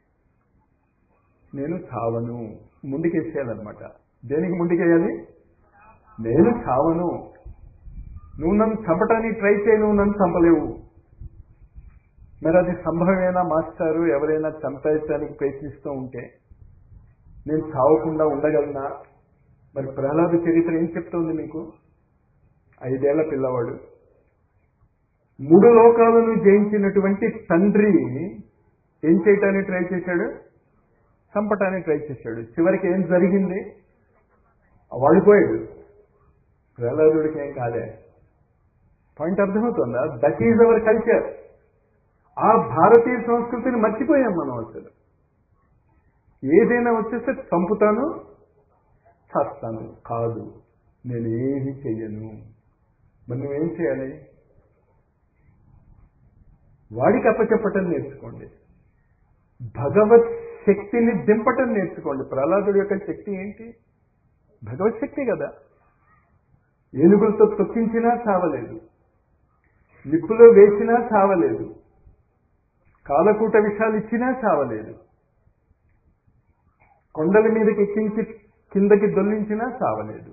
నేను చావను ముందుకేసేయాలన్నమాట దేనికి ముందుకేయాలి నేను చావను నువ్వు నన్ను చంపటానికి ట్రై చేయి నువ్వు నన్ను చంపలేవు మరి అది సంభవమేనా మాస్టారు ఎవరైనా చంపేయడానికి ప్రయత్నిస్తూ ఉంటే నేను చావకుండా ఉండగలనా మరి ప్రహ్లాద చరిత్ర ఏం చెప్తోంది మీకు ఐదేళ్ల పిల్లవాడు మూడు లోకాలను జయించినటువంటి తండ్రి ఏం చేయటానికి ట్రై చేశాడు చంపటానికి ట్రై చేశాడు చివరికి ఏం జరిగింది వాడిపోయాడు ప్రహ్లాదుడికి ఏం కాలే పాయింట్ అర్థమవుతుందా దట్ ఈజ్ అవర్ కల్చర్ ఆ భారతీయ సంస్కృతిని మర్చిపోయాం మనం అసలు ఏదైనా వచ్చేస్తే చంపుతాను చేస్తాను కాదు నేను ఏది చెయ్యను మరి నువ్వేం చేయాలి వాడికి అప్పచెప్పటం నేర్చుకోండి భగవత్ శక్తిని దింపటం నేర్చుకోండి ప్రహ్లాదుడి యొక్క శక్తి ఏంటి భగవత్ శక్తి కదా ఏనుగులతో తొక్కించినా చావలేదు నిప్పులో వేసినా చావలేదు కాలకూట విషాలు ఇచ్చినా చావలేదు కొండల మీదకి ఎక్కించి కిందకి దొల్లించినా చావలేదు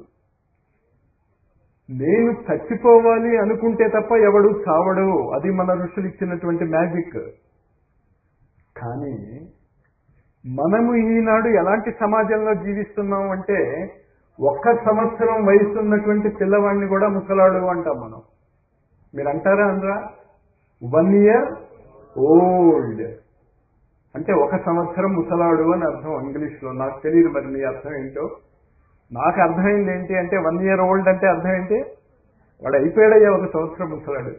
నేను చచ్చిపోవాలి అనుకుంటే తప్ప ఎవడు చావడు అది మన ఋషులు ఇచ్చినటువంటి మ్యాజిక్ కానీ మనము ఈనాడు ఎలాంటి సమాజంలో జీవిస్తున్నాం అంటే ఒక్క సంవత్సరం వయసు ఉన్నటువంటి పిల్లవాడిని కూడా ముసలాడు అంటాం మనం మీరు అంటారా అనరా వన్ ఇయర్ ఓల్డ్ అంటే ఒక సంవత్సరం ముసలాడు అని అర్థం ఇంగ్లీష్లో నాకు తెలియదు మరి మీ అర్థం ఏంటో నాకు అర్థమైంది ఏంటి అంటే వన్ ఇయర్ ఓల్డ్ అంటే అర్థం ఏంటి వాడు అయిపోయాడయ్యా ఒక సంవత్సరం ముసలాడు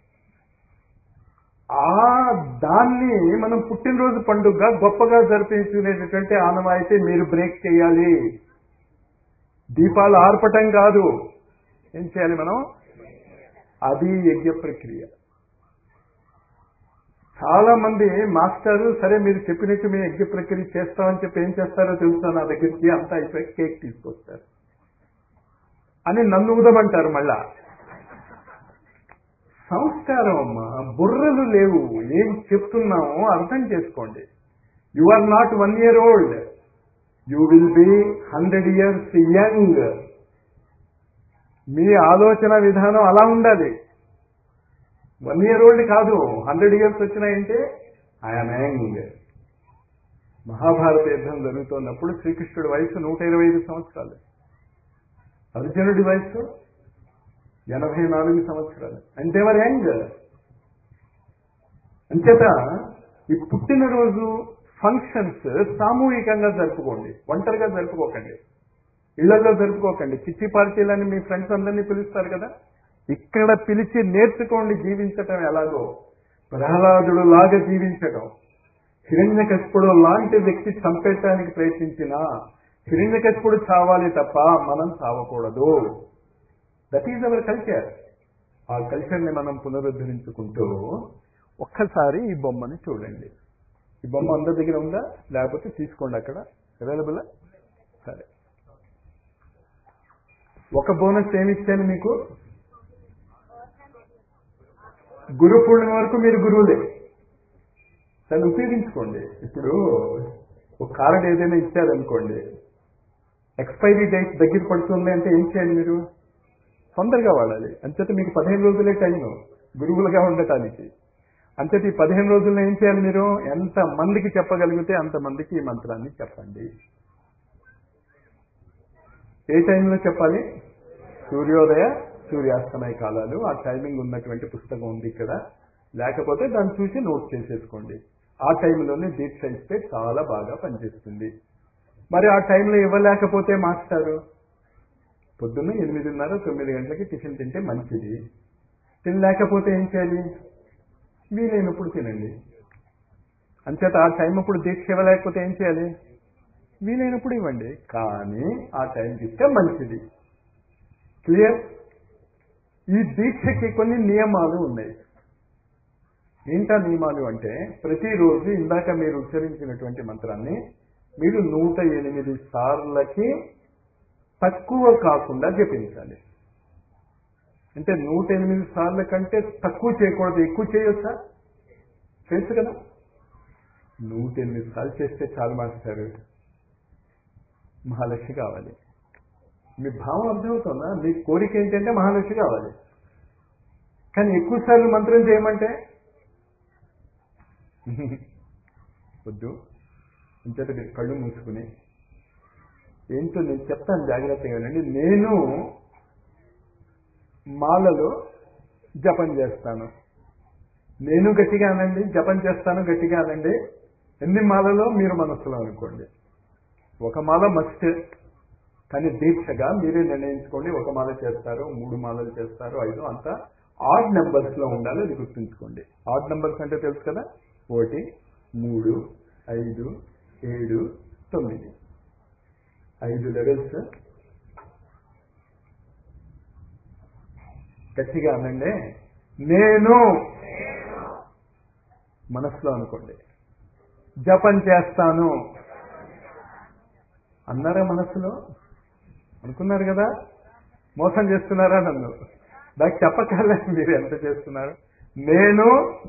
ఆ దాన్ని మనం పుట్టినరోజు పండుగ గొప్పగా జరిపించుకునేటటువంటి ఆనవాయితీ మీరు బ్రేక్ చేయాలి దీపాలు ఆర్పటం కాదు ఏం చేయాలి మనం అది యజ్ఞ ప్రక్రియ చాలా మంది మాస్టారు సరే మీరు చెప్పినట్టు మీ యజ్ఞ ప్రక్రియ చేస్తామని చెప్పి ఏం చేస్తారో తెలుసా నా దగ్గరికి అంతా అయిపోయి కేక్ తీసుకొస్తారు అని నన్ను ఉదమంటారు మళ్ళా సంస్కారం అమ్మా బుర్రలు లేవు ఏం చెప్తున్నామో అర్థం చేసుకోండి you are not one year old you will be hundred years young మీ ఆలోచన విధానం అలా ఉండాలి వన్ ఇయర్ ఓల్డ్ కాదు హండ్రెడ్ ఇయర్స్ వచ్చినాయంటే ఐఎమ్ యంగ్ మహాభారత యుద్ధం జరుగుతున్నప్పుడు శ్రీకృష్ణుడి వయసు నూట ఇరవై ఐదు సంవత్సరాలు అర్జునుడి వయసు ఎనభై నాలుగు సంవత్సరాలు అంటే మరి యంగ్ అంచేత ఈ పుట్టినరోజు ఫంక్షన్స్ సామూహికంగా జరుపుకోండి ఒంటరిగా జరుపుకోకండి ఇళ్లలో జరుపుకోకండి చిట్టి పార్టీలని మీ ఫ్రెండ్స్ అందరినీ పిలుస్తారు కదా ఇక్కడ పిలిచి నేర్చుకోండి జీవించటం ఎలాగో ప్రహ్లాదుడు లాగా జీవించటం హిరణ్యకశిపుడు లాంటి వ్యక్తి చంపేయటానికి ప్రయత్నించినా హిరణ్యకశిపుడు చావాలి తప్ప మనం చావకూడదు దట్ ఈజ్ అవర్ కల్చర్ ఆ కల్చర్ని మనం పునరుద్ధరించుకుంటూ ఒక్కసారి ఈ బొమ్మని చూడండి ఈ బొమ్మ అందరి దగ్గర ఉందా లేకపోతే తీసుకోండి అక్కడ అవైలబుల్ సరే ఒక బోనస్ ఏమి ఇచ్చాను మీకు గురు పూర్ణిమ వరకు మీరు గురువులే దాన్ని ఉపయోగించుకోండి ఇప్పుడు ఒక కార్డు ఏదైనా ఇచ్చారనుకోండి ఎక్స్పైరీ డేట్ దగ్గర పడుతుంది అంటే ఏం చేయాలి మీరు తొందరగా వాడాలి అంచేత మీకు పదిహేను రోజులే టైం గురువులుగా ఉండటానికి అంచేత ఈ పదిహేను రోజుల్లో ఏం చేయాలి మీరు ఎంత మందికి చెప్పగలిగితే అంత మందికి ఈ మంత్రాన్ని చెప్పండి ఏ టైంలో చెప్పాలి సూర్యోదయ సూర్యాస్తమయ కాలాలు ఆ టైమింగ్ ఉన్నటువంటి పుస్తకం ఉంది ఇక్కడ లేకపోతే దాన్ని చూసి నోట్ చేసేసుకోండి ఆ టైంలోనే దీక్ష ఇస్తే చాలా బాగా పనిచేస్తుంది మరి ఆ టైంలో ఇవ్వలేకపోతే మాస్టారు పొద్దున్న ఎనిమిదిన్నర తొమ్మిది గంటలకి టిఫిన్ తింటే మంచిది తినలేకపోతే ఏం చేయాలి వీలైనప్పుడు తినండి అంచేత ఆ టైం అప్పుడు దీక్ష ఇవ్వలేకపోతే ఏం చేయాలి వీలైనప్పుడు ఇవ్వండి కానీ ఆ టైంకి ఇస్తే మంచిది క్లియర్ ఈ దీక్షకి కొన్ని నియమాలు ఉన్నాయి ఏంటా నియమాలు అంటే ప్రతిరోజు ఇందాక మీరు ఉచ్చరించినటువంటి మంత్రాన్ని మీరు నూట ఎనిమిది సార్లకి తక్కువ కాకుండా జపించాలి అంటే నూట ఎనిమిది సార్ల కంటే తక్కువ చేయకూడదు ఎక్కువ చేయొచ్చా చేయొచ్చు కదా నూట ఎనిమిది సార్లు చేస్తే చాలు మాస్టారు మహాలక్ష్మి కావాలి మీ భావం అర్థమవుతుందా మీ కోరిక ఏంటంటే మహాలక్ష్మి కావాలి కానీ ఎక్కువ సార్లు మంత్రం చేయమంటే వద్దు ఇంతట మీరు కళ్ళు మూసుకుని ఏంటో నేను చెప్తాను జాగ్రత్తగా వినండి నేను మాలలో జపం చేస్తాను నేను గట్టిగా అనండి జపం చేస్తాను గట్టిగా అనండి ఎన్ని మాలలో మీరు మనస్సులో అనుకోండి ఒక మాల మస్ట్ కానీ దీక్షగా మీరే నిర్ణయించుకోండి ఒక మాల చేస్తారు మూడు మాలలు చేస్తారు ఐదు అంతా ఆడ్ నెంబర్స్ లో ఉండాలి అది గుర్తుంచుకోండి ఆడ్ నెంబర్స్ అంటే తెలుసు కదా ఒకటి మూడు ఐదు ఏడు తొమ్మిది ఐదు లెవెల్స్ గట్టిగా అనండి నేను మనసులో అనుకోండి జపం చేస్తాను అన్నారా మనస్సులో అనుకున్నారు కదా మోసం చేస్తున్నారా నన్ను నాకు చెప్పక్కర్లేదు మీరు ఎంత చేస్తున్నారు నేను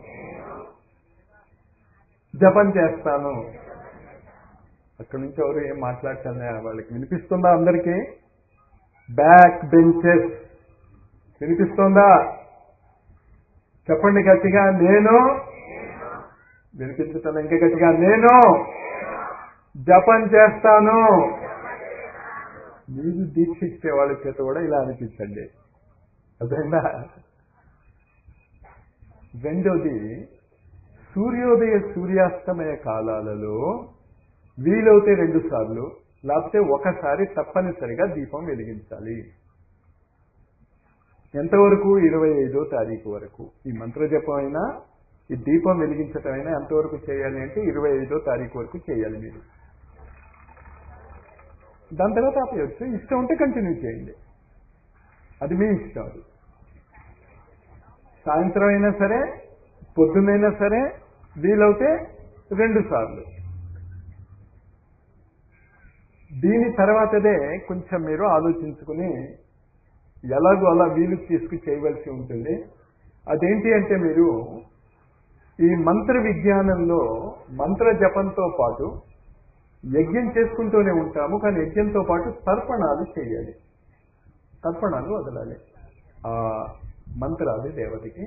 జపం చేస్తాను అక్కడి నుంచి ఎవరు ఏం మాట్లాడతానే వాళ్ళకి వినిపిస్తుందా అందరికీ బ్యాక్ బెంచెస్ వినిపిస్తుందా చెప్పండి గట్టిగా నేను వినిపించటం ఇంకా గట్టిగా నేను జపం చేస్తాను మీరు దీక్ష ఇచ్చే వాళ్ళ చేత కూడా ఇలా అనిపించండి అర్థమైందా రెండోది సూర్యోదయ సూర్యాస్తమయ కాలాలలో వీలవుతే రెండు సార్లు లేకపోతే ఒకసారి తప్పనిసరిగా దీపం వెలిగించాలి ఎంతవరకు ఇరవై ఐదో తారీఖు వరకు ఈ మంత్ర జపం అయినా ఈ దీపం వెలిగించటం అయినా ఎంతవరకు చేయాలి అంటే ఇరవై ఐదో తారీఖు వరకు చేయాలి మీరు దాని తర్వాత ఆపేయచ్చు ఇష్టం ఉంటే కంటిన్యూ చేయండి అది మీ ఇష్టం అది సాయంత్రం అయినా సరే పొద్దున్నైనా సరే వీలవుతే రెండు సార్లు దీని తర్వాతదే కొంచెం మీరు ఆలోచించుకుని ఎలాగో అలా వీలు తీసుకు చేయవలసి ఉంటుంది అదేంటి అంటే మీరు ఈ మంత్ర విజ్ఞానంలో మంత్ర జపంతో పాటు యజ్ఞం చేసుకుంటూనే ఉంటాము కానీ యజ్ఞంతో పాటు తర్పణాలు చేయాలి తర్పణాలు వదలాలి ఆ మంత్రాది దేవతకి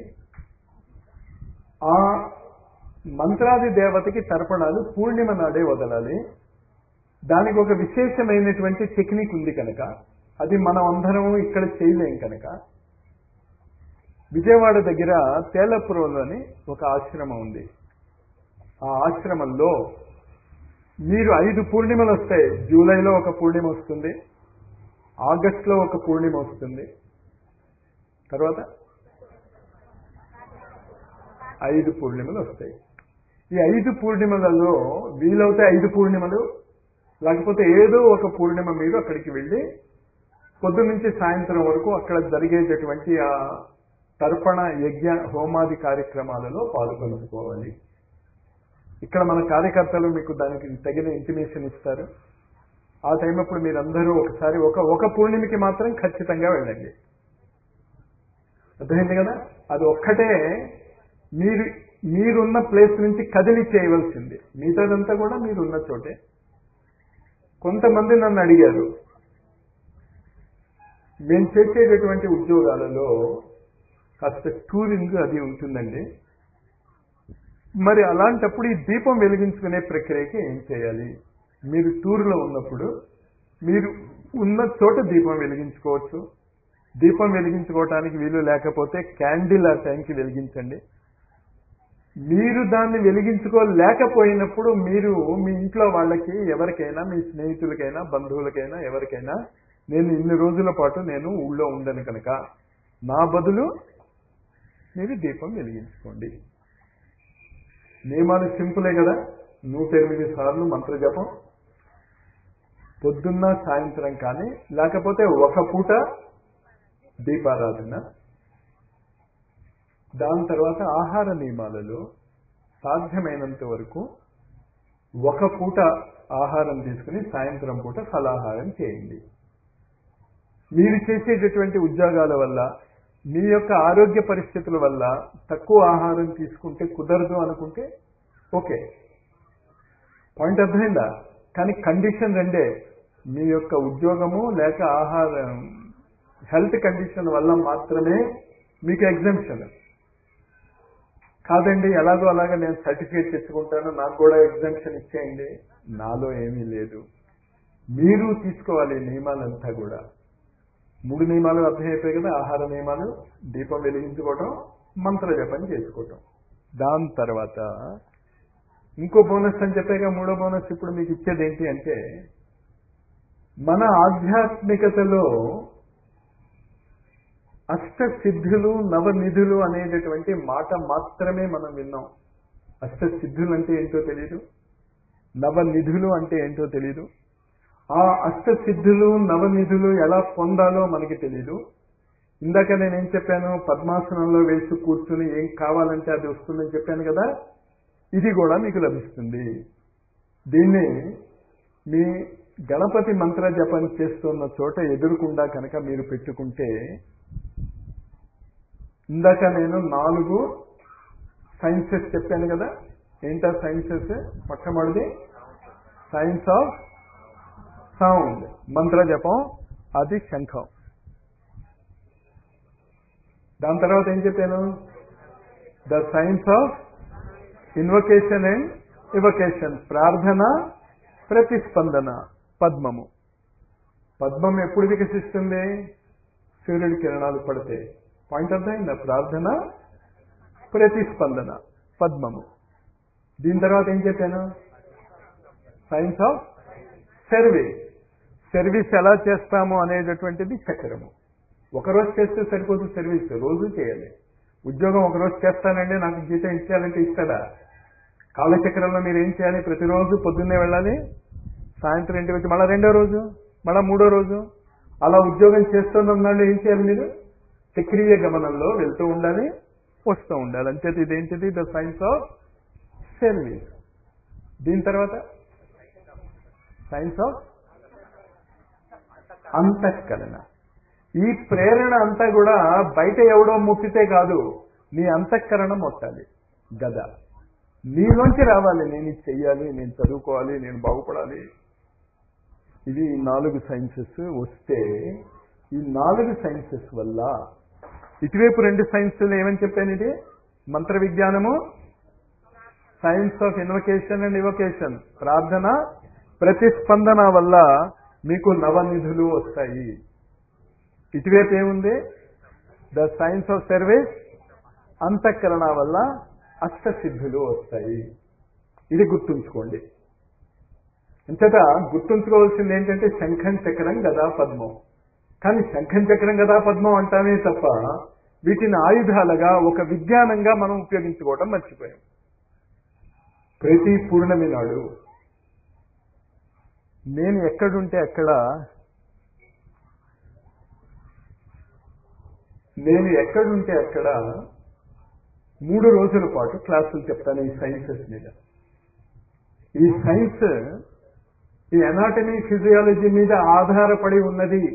ఆ మంత్రాది దేవతకి తర్పణాలు పూర్ణిమ నాడే వదలాలి దానికి ఒక విశేషమైనటువంటి టెక్నిక్ ఉంది కనుక అది మనం అందరం ఇక్కడ చేయలేం కనుక విజయవాడ దగ్గర తేలపురంలోని ఒక ఆశ్రమం ఉంది ఆ ఆశ్రమంలో మీరు ఐదు పూర్ణిమలు వస్తాయి జూలైలో ఒక పూర్ణిమ వస్తుంది ఆగస్టులో ఒక పూర్ణిమ వస్తుంది తర్వాత ఐదు పూర్ణిమలు వస్తాయి ఈ ఐదు పూర్ణిమలలో వీలవుతే ఐదు పూర్ణిమలు లేకపోతే ఏదో ఒక పూర్ణిమ మీరు అక్కడికి వెళ్ళి పొద్దు నుంచి సాయంత్రం వరకు అక్కడ జరిగేటటువంటి ఆ తర్పణ యజ్ఞ హోమాది కార్యక్రమాలలో పాల్గొనుకోవాలి ఇక్కడ మన కార్యకర్తలు మీకు దానికి తగిన ఇంటిమేషన్ ఇస్తారు ఆ టైం అప్పుడు మీరందరూ ఒకసారి ఒక ఒక పూర్ణిమకి మాత్రం ఖచ్చితంగా వెళ్ళండి అర్థమైంది కదా అది ఒక్కటే మీరు మీరున్న ప్లేస్ నుంచి కదిలి చేయవలసింది మిగతాదంతా కూడా మీరున్న చోటే కొంతమంది నన్ను అడిగారు మేము చేసేటటువంటి ఉద్యోగాలలో కాస్త టూరింగ్ అది ఉంటుందండి మరి అలాంటప్పుడు ఈ దీపం వెలిగించుకునే ప్రక్రియకి ఏం చేయాలి మీరు టూర్లో ఉన్నప్పుడు మీరు ఉన్న చోట దీపం వెలిగించుకోవచ్చు దీపం వెలిగించుకోవటానికి వీలు లేకపోతే క్యాండిల్ ఆ టైంకి వెలిగించండి మీరు దాన్ని వెలిగించుకోలేకపోయినప్పుడు మీరు మీ ఇంట్లో వాళ్ళకి ఎవరికైనా మీ స్నేహితులకైనా బంధువులకైనా ఎవరికైనా నేను ఇన్ని రోజుల పాటు నేను ఊళ్ళో ఉండను కనుక నా బదులు మీరు దీపం వెలిగించుకోండి నియమాలు సింపులే కదా నూట ఎనిమిది సార్లు మంత్ర జపం పొద్దున్న సాయంత్రం కానీ లేకపోతే ఒక పూట దీపారాధన దాని తర్వాత ఆహార నియమాలలో సాధ్యమైనంత వరకు ఒక పూట ఆహారం తీసుకుని సాయంత్రం పూట ఫలాహారం చేయండి మీరు చేసేటటువంటి ఉద్యోగాల వల్ల మీ యొక్క ఆరోగ్య పరిస్థితుల వల్ల తక్కువ ఆహారం తీసుకుంటే కుదరదు అనుకుంటే ఓకే పాయింట్ అర్థమైందా కానీ కండిషన్ రెండే మీ యొక్క ఉద్యోగము లేక ఆహారం హెల్త్ కండిషన్ వల్ల మాత్రమే మీకు ఎగ్జామ్షన్ కాదండి ఎలాగో అలాగా నేను సర్టిఫికేట్ తెచ్చుకుంటాను నాకు కూడా ఎగ్జామ్షన్ ఇచ్చేయండి నాలో ఏమీ లేదు మీరు తీసుకోవాలి ఈ నియమాలంతా కూడా మూడు నియమాలు అర్థమైపోయాయి కదా ఆహార నియమాలు దీపం వెలిగించుకోవటం మంత్ర జపం చేసుకోవటం దాని తర్వాత ఇంకో బోనస్ అని చెప్పాక మూడో బోనస్ ఇప్పుడు మీకు ఇచ్చేది ఏంటి అంటే మన ఆధ్యాత్మికతలో అష్ట సిద్ధులు నవనిధులు అనేటటువంటి మాట మాత్రమే మనం విన్నాం అష్ట సిద్ధులు అంటే ఏంటో తెలియదు నవనిధులు అంటే ఏంటో తెలియదు ఆ అష్ట సిద్ధులు నవనిధులు ఎలా పొందాలో మనకి తెలీదు ఇందాక నేనేం చెప్పాను పద్మాసనంలో వేసి కూర్చుని ఏం కావాలంటే అది వస్తుందని చెప్పాను కదా ఇది కూడా మీకు లభిస్తుంది దీన్ని మీ గణపతి మంత్ర జపం చేస్తున్న చోట ఎదురుకుండా కనుక మీరు పెట్టుకుంటే ఇందాక నేను నాలుగు సైన్సెస్ చెప్పాను కదా ఏంటా సైన్సెస్ మొట్టమొదటిది సైన్స్ ఆఫ్ సౌండ్ మంత్ర జపం అది శంఖం దాని తర్వాత ఏం చెప్పాను the science of invocation and evocation ప్రార్థన ప్రతిస్పందన పద్మము పద్మం ఎప్పుడు వికసిస్తుంది సూర్యుడి కిరణాలు పడితే పాయింట్ అర్థమైందా ప్రార్థన ప్రతిస్పందన పద్మము దీని తర్వాత ఏం చెప్పాను సైన్స్ ఆఫ్ సర్వీస్ సర్వీస్ ఎలా చేస్తాము అనేటటువంటిది చక్రము ఒకరోజు చేస్తే సరిపోదు సర్వీస్ రోజు చేయాలి ఉద్యోగం ఒకరోజు చేస్తానండి నాకు జీతం ఇచ్చేయాలంటే ఇస్తాడా కాలచక్రంలో మీరు ఏం చేయాలి ప్రతిరోజు పొద్దున్నే వెళ్ళాలి సాయంత్రం ఇంటికి వచ్చి మళ్ళీ రెండో రోజు మళ్ళీ మూడో రోజు అలా ఉద్యోగం చేస్తున్నన్నాళ్ళు ఏం చేయాలి మీరు చక్రీయ గమనంలో వెళ్తూ ఉండాలి వస్తూ ఉండాలి అంచేది ఇదేంటిది ద సైన్స్ ఆఫ్ సర్వీస్ దీని తర్వాత సైన్స్ ఆఫ్ అంతఃకరణ ఈ ప్రేరణ అంతా కూడా బయట ఎవడో ముట్టితే కాదు నీ అంతఃకరణ మొట్టాలి గద నీలోంచి రావాలి నేను ఇది చెయ్యాలి నేను చదువుకోవాలి నేను బాగుపడాలి ఇవి నాలుగు సైన్సెస్ వస్తే ఈ నాలుగు సైన్సెస్ వల్ల ఇటువైపు రెండు సైన్సులు ఏమని చెప్పాను ఇది మంత్ర విజ్ఞానము science of invocation and evocation ప్రార్థన ప్రతిస్పందన వల్ల మీకు నవనిధులు వస్తాయి ఇటువైపు ఏముంది ద సైన్స్ ఆఫ్ సర్వీస్ అంతఃకరణ వల్ల అష్టసిద్ధులు వస్తాయి ఇది గుర్తుంచుకోండి అంతటా గుర్తుంచుకోవాల్సింది ఏంటంటే శంఖం చక్రం గదా పద్మం కానీ శంఖం చక్రం గదా పద్మం అంటామే తప్ప వీటిని ఆయుధాలుగా ఒక విజ్ఞానంగా మనం ఉపయోగించుకోవడం మర్చిపోయాం ప్రతి పూర్ణమి నాడు నేను ఎక్కడుంటే అక్కడ నేను ఎక్కడుంటే అక్కడ మూడు రోజుల పాటు క్లాసులు చెప్తాను ఈ సైన్సెస్ మీద ఈ సైన్స్ ఈ అనాటమీ ఫిజియాలజీ మీద ఆధారపడి ఉన్నది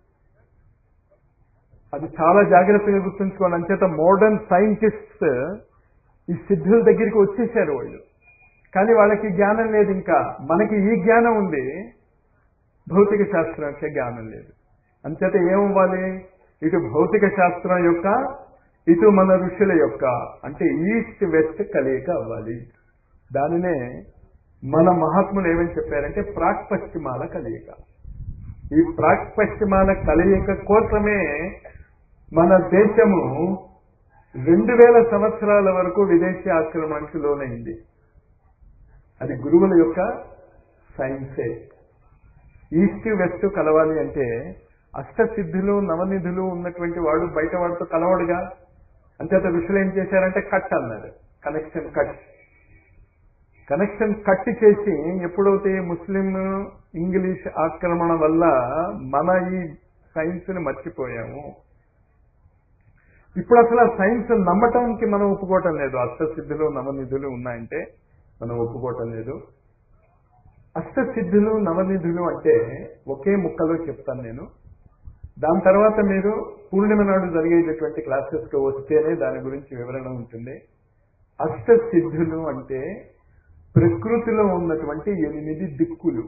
అది చాలా జాగ్రత్తగా గుర్తుంచుకోండి అంచేత మోడర్న్ సైంటిస్ట్స్ ఈ సిద్ధుల దగ్గరికి వచ్చేసారు వాళ్ళు కానీ వాళ్ళకి జ్ఞానం లేదు ఇంకా మనకి ఈ జ్ఞానం ఉంది భౌతిక శాస్త్రం యొక్క జ్ఞానం లేదు అంచేత ఏమవ్వాలి ఇటు భౌతిక శాస్త్రం యొక్క ఇటు మన ఋషుల యొక్క అంటే ఈస్ట్ వెస్ట్ కలయిక అవ్వాలి దానినే మన మహాత్ములు ఏమని చెప్పారంటే ప్రాక్ పశ్చిమాల కలయిక ఈ ప్రాక్ పశ్చిమాల కలయిక కోసమే మన దేశము రెండు వేల సంవత్సరాల వరకు విదేశీ ఆక్రమణకు లోనైంది అది గురువుల యొక్క సైన్సే ఈస్ట్ వెస్ట్ కలవాలి అంటే అష్టసిద్ధులు నవనిధులు ఉన్నటువంటి వాడు బయట వాడితో కలవడుగా అంచేత ఋషులు ఏం చేశారంటే కట్ అన్నారు కనెక్షన్ కట్ కనెక్షన్ కట్ చేసి ఎప్పుడైతే ముస్లిం ఇంగ్లీష్ ఆక్రమణ వల్ల మన ఈ సైన్స్ ని మర్చిపోయాము ఇప్పుడు అసలు ఆ సైన్స్ నమ్మటానికి మనం ఒప్పుకోవటం లేదు అష్టసిద్ధులు నవనిధులు ఉన్నాయంటే మనం ఒప్పుకోవటం లేదు అష్టసిద్ధులు నవనిధులు అంటే ఒకే ముక్కలో చెప్తాను నేను దాని తర్వాత మీరు పూర్ణిమ నాడు జరిగేటటువంటి క్లాసెస్కి వస్తేనే దాని గురించి వివరణ ఉంటుంది అష్టసిద్ధులు అంటే ప్రకృతిలో ఉన్నటువంటి ఎనిమిది దిక్కులు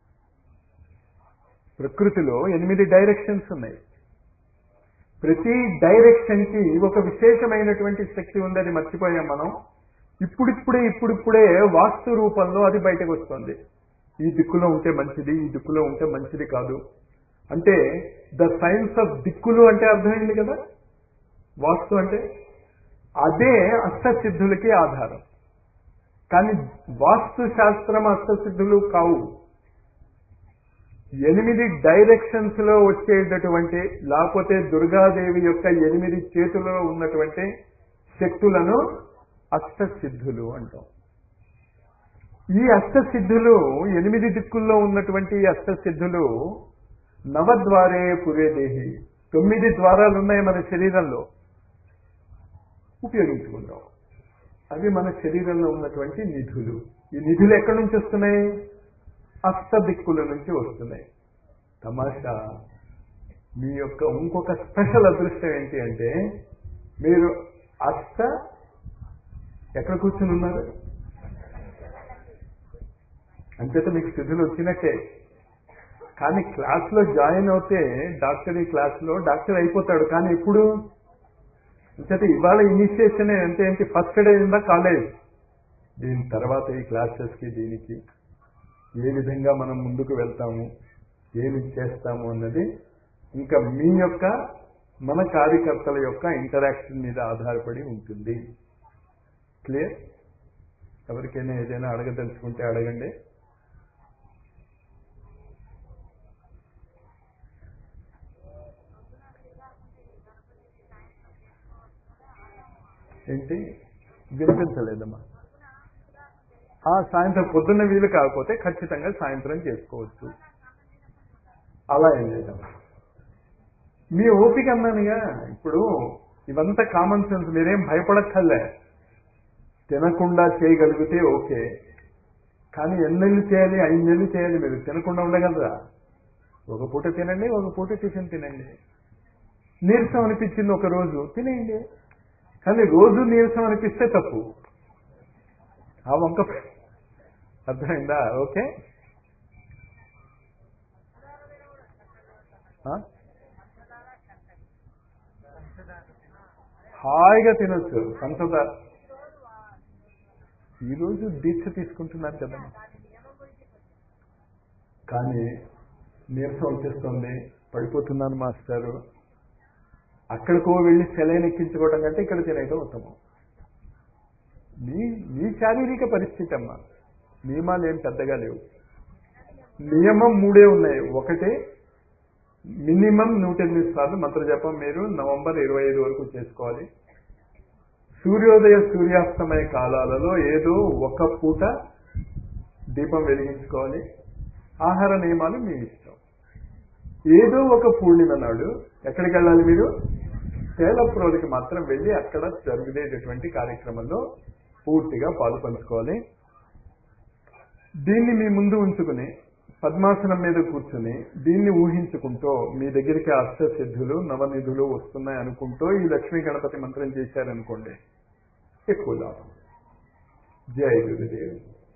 ప్రకృతిలో ఎనిమిది డైరెక్షన్స్ ఉన్నాయి ప్రతి డైరెక్షన్ కి ఒక విశేషమైనటువంటి శక్తి ఉంది అది మర్చిపోయాం మనం ఇప్పుడిప్పుడే ఇప్పుడిప్పుడే వాస్తు రూపంలో అది బయటకు వస్తుంది ఈ దిక్కులో ఉంటే మంచిది ఈ దిక్కులో ఉంటే మంచిది కాదు అంటే ద సైన్స్ ఆఫ్ దిక్కులు అంటే అర్థమైంది కదా వాస్తు అంటే అదే అష్టసిద్ధులకి ఆధారం కానీ వాస్తు శాస్త్రం అష్టసిద్ధులు కావు ఎనిమిది డైరెక్షన్స్ లో వచ్చేటటువంటి లేకపోతే దుర్గాదేవి యొక్క ఎనిమిది చేతుల్లో ఉన్నటువంటి శక్తులను అష్టసిద్ధులు అంటాం ఈ అష్టసిద్ధులు ఎనిమిది దిక్కుల్లో ఉన్నటువంటి ఈ అష్టసిద్ధులు నవద్వారే పురేదేహి తొమ్మిది ద్వారాలు ఉన్నాయి మన శరీరంలో ఉపయోగించుకుంటాం అవి మన శరీరంలో ఉన్నటువంటి నిధులు ఈ నిధులు ఎక్కడి నుంచి వస్తున్నాయి అష్ట దిక్కుల నుంచి వస్తున్నాయి తమాషా మీ యొక్క ఇంకొక స్పెషల్ అదృష్టం ఏంటి అంటే మీరు అష్ట ఎక్కడ కూర్చుని ఉన్నారు అంచేత మీకు స్థితులు వచ్చినట్టే కానీ క్లాస్లో జాయిన్ అవుతే డాక్టర్ ఈ క్లాస్లో డాక్టర్ అయిపోతాడు కానీ ఇప్పుడు అంచేత ఇవాళ ఇనిషియేషన్ అంటే ఏంటి first day in the college దీని తర్వాత ఈ క్లాసెస్కి దీనికి ఏ విధంగా మనం ముందుకు వెళ్తాము ఏమి చేస్తాము అన్నది ఇంకా మీ యొక్క మన కార్యకర్తల యొక్క ఇంటరాక్షన్ మీద ఆధారపడి ఉంటుంది క్లియర్ ఎవరికైనా ఏదైనా అడగదలుచుకుంటే అడగండి ఏంటి వినిపించలేదమ్మా ఆ సాయంత్రం పొద్దున్న వీలు కాకపోతే ఖచ్చితంగా సాయంత్రం చేసుకోవచ్చు అలా ఏం లేదమ్మా మీ ఓపిక అన్నానుగా ఇప్పుడు ఇవంతా కామన్ సెన్స్ మీరేం భయపడక్కర్లే తినకుండా చేయగలిగితే ఓకే కానీ ఎన్నెళ్ళు చేయాలి ఐదు నెలలు చేయాలి మీరు తినకుండా ఉండగలరా ఒక పూట తినండి ఒక పూట టిఫిన్ తినండి నీరసం అనిపించింది ఒక రోజు తినేయండి కానీ రోజు నీరసం అనిపిస్తే తప్పు ఆ వంక అర్థమైందా ఓకే హాయిగా తినొచ్చు పంచదార ఈరోజు దీక్ష తీసుకుంటున్నారు కదా కానీ నీరసం వచ్చేస్తుంది పడిపోతున్నాను మాస్టారు అక్కడికో వెళ్ళి సెలైన్ ఎక్కించుకోవడం కంటే ఇక్కడ తినేయడం ఉత్తమం మీ మీ శారీరక పరిస్థితి అమ్మా నియమాలు ఏం పెద్దగా లేవు నియమం మూడే ఉన్నాయి ఒకటి మినిమం నూట ఎనిమిది సార్లు మంత్రజపం మీరు నవంబర్ ఇరవై ఐదు వరకు చేసుకోవాలి సూర్యోదయ సూర్యాస్తమయ కాలాలలో ఏదో ఒక పూట దీపం వెలిగించుకోవాలి ఆహార నియమాలు మీ ఇష్టం ఏదో ఒక పూర్ణిమ నాడు ఎక్కడికి వెళ్ళాలి మీరు తేలప్రోలికి మాత్రం వెళ్ళి అక్కడ జరుగునేటటువంటి కార్యక్రమంలో పూర్తిగా పాలు పంచుకోవాలి దీన్ని మీ ముందు ఉంచుకుని పద్మాసనం మీద కూర్చుని దీన్ని ఊహించుకుంటూ మీ దగ్గరికి అష్టసిద్ధులు నవనిధులు వస్తున్నాయి అనుకుంటూ ఈ లక్ష్మీ గణపతి మంత్రం చేశారనుకోండి ఎక్కువ లాభం జై గురుదేవ్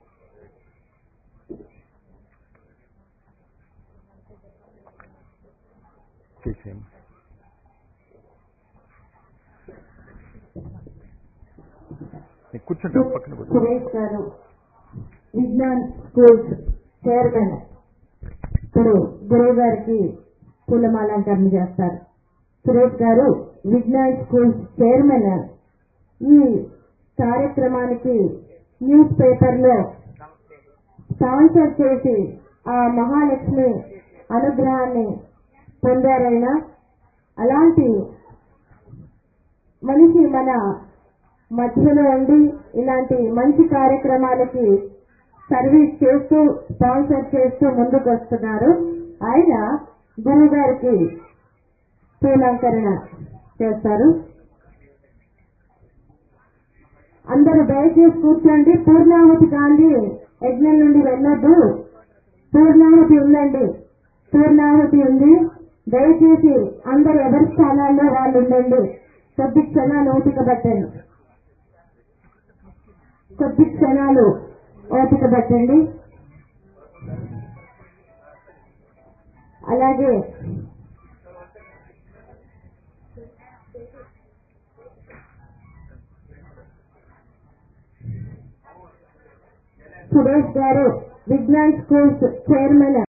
చేసేయండి నీకు కూర్చుంటా పక్కన కూర్చో సురేష్ గారు విజ్ఞాన్ స్కూల్స్ చైర్మన్ ఇప్పుడు గురువు గారికి పూలమాలంకరణ చేస్తారు సురేష్ గారు విజ్ఞాన్ స్కూల్స్ చైర్మన్ ఈ కార్యక్రమానికి న్యూస్ పేపర్ లో స్పాన్సర్ చేసి ఆ మహాలక్ష్మి అనుగ్రహాన్ని పొందారైనా అలాంటి మనిషి మన మధ్యలో ఉండి ఇలాంటి మంచి కార్యక్రమాలకి సర్వీస్ చేస్తూ స్పాన్సర్ చేస్తూ ముందుకు వస్తున్నారు ఆయన గురువు గారికి పూలంకరణ చేస్తారు అందరూ దయచేసి కూర్చోండి పూర్ణాహుతి కాంతి యజ్ఞం నుండి వెళ్ళొద్దు పూర్ణాహుతి ఉందండి పూర్ణాహుతి ఉంది దయచేసి అందరు ఎవరి స్థానాల్లో వాళ్ళు ఉండండి కొద్ది క్షణాలు ఓపిక పట్టండి కొద్ది క్షణాలు ఓపిక పట్టండి అలాగే సురేష్ గారు విజ్ఞాన్ స్కూల్స్ చైర్మన్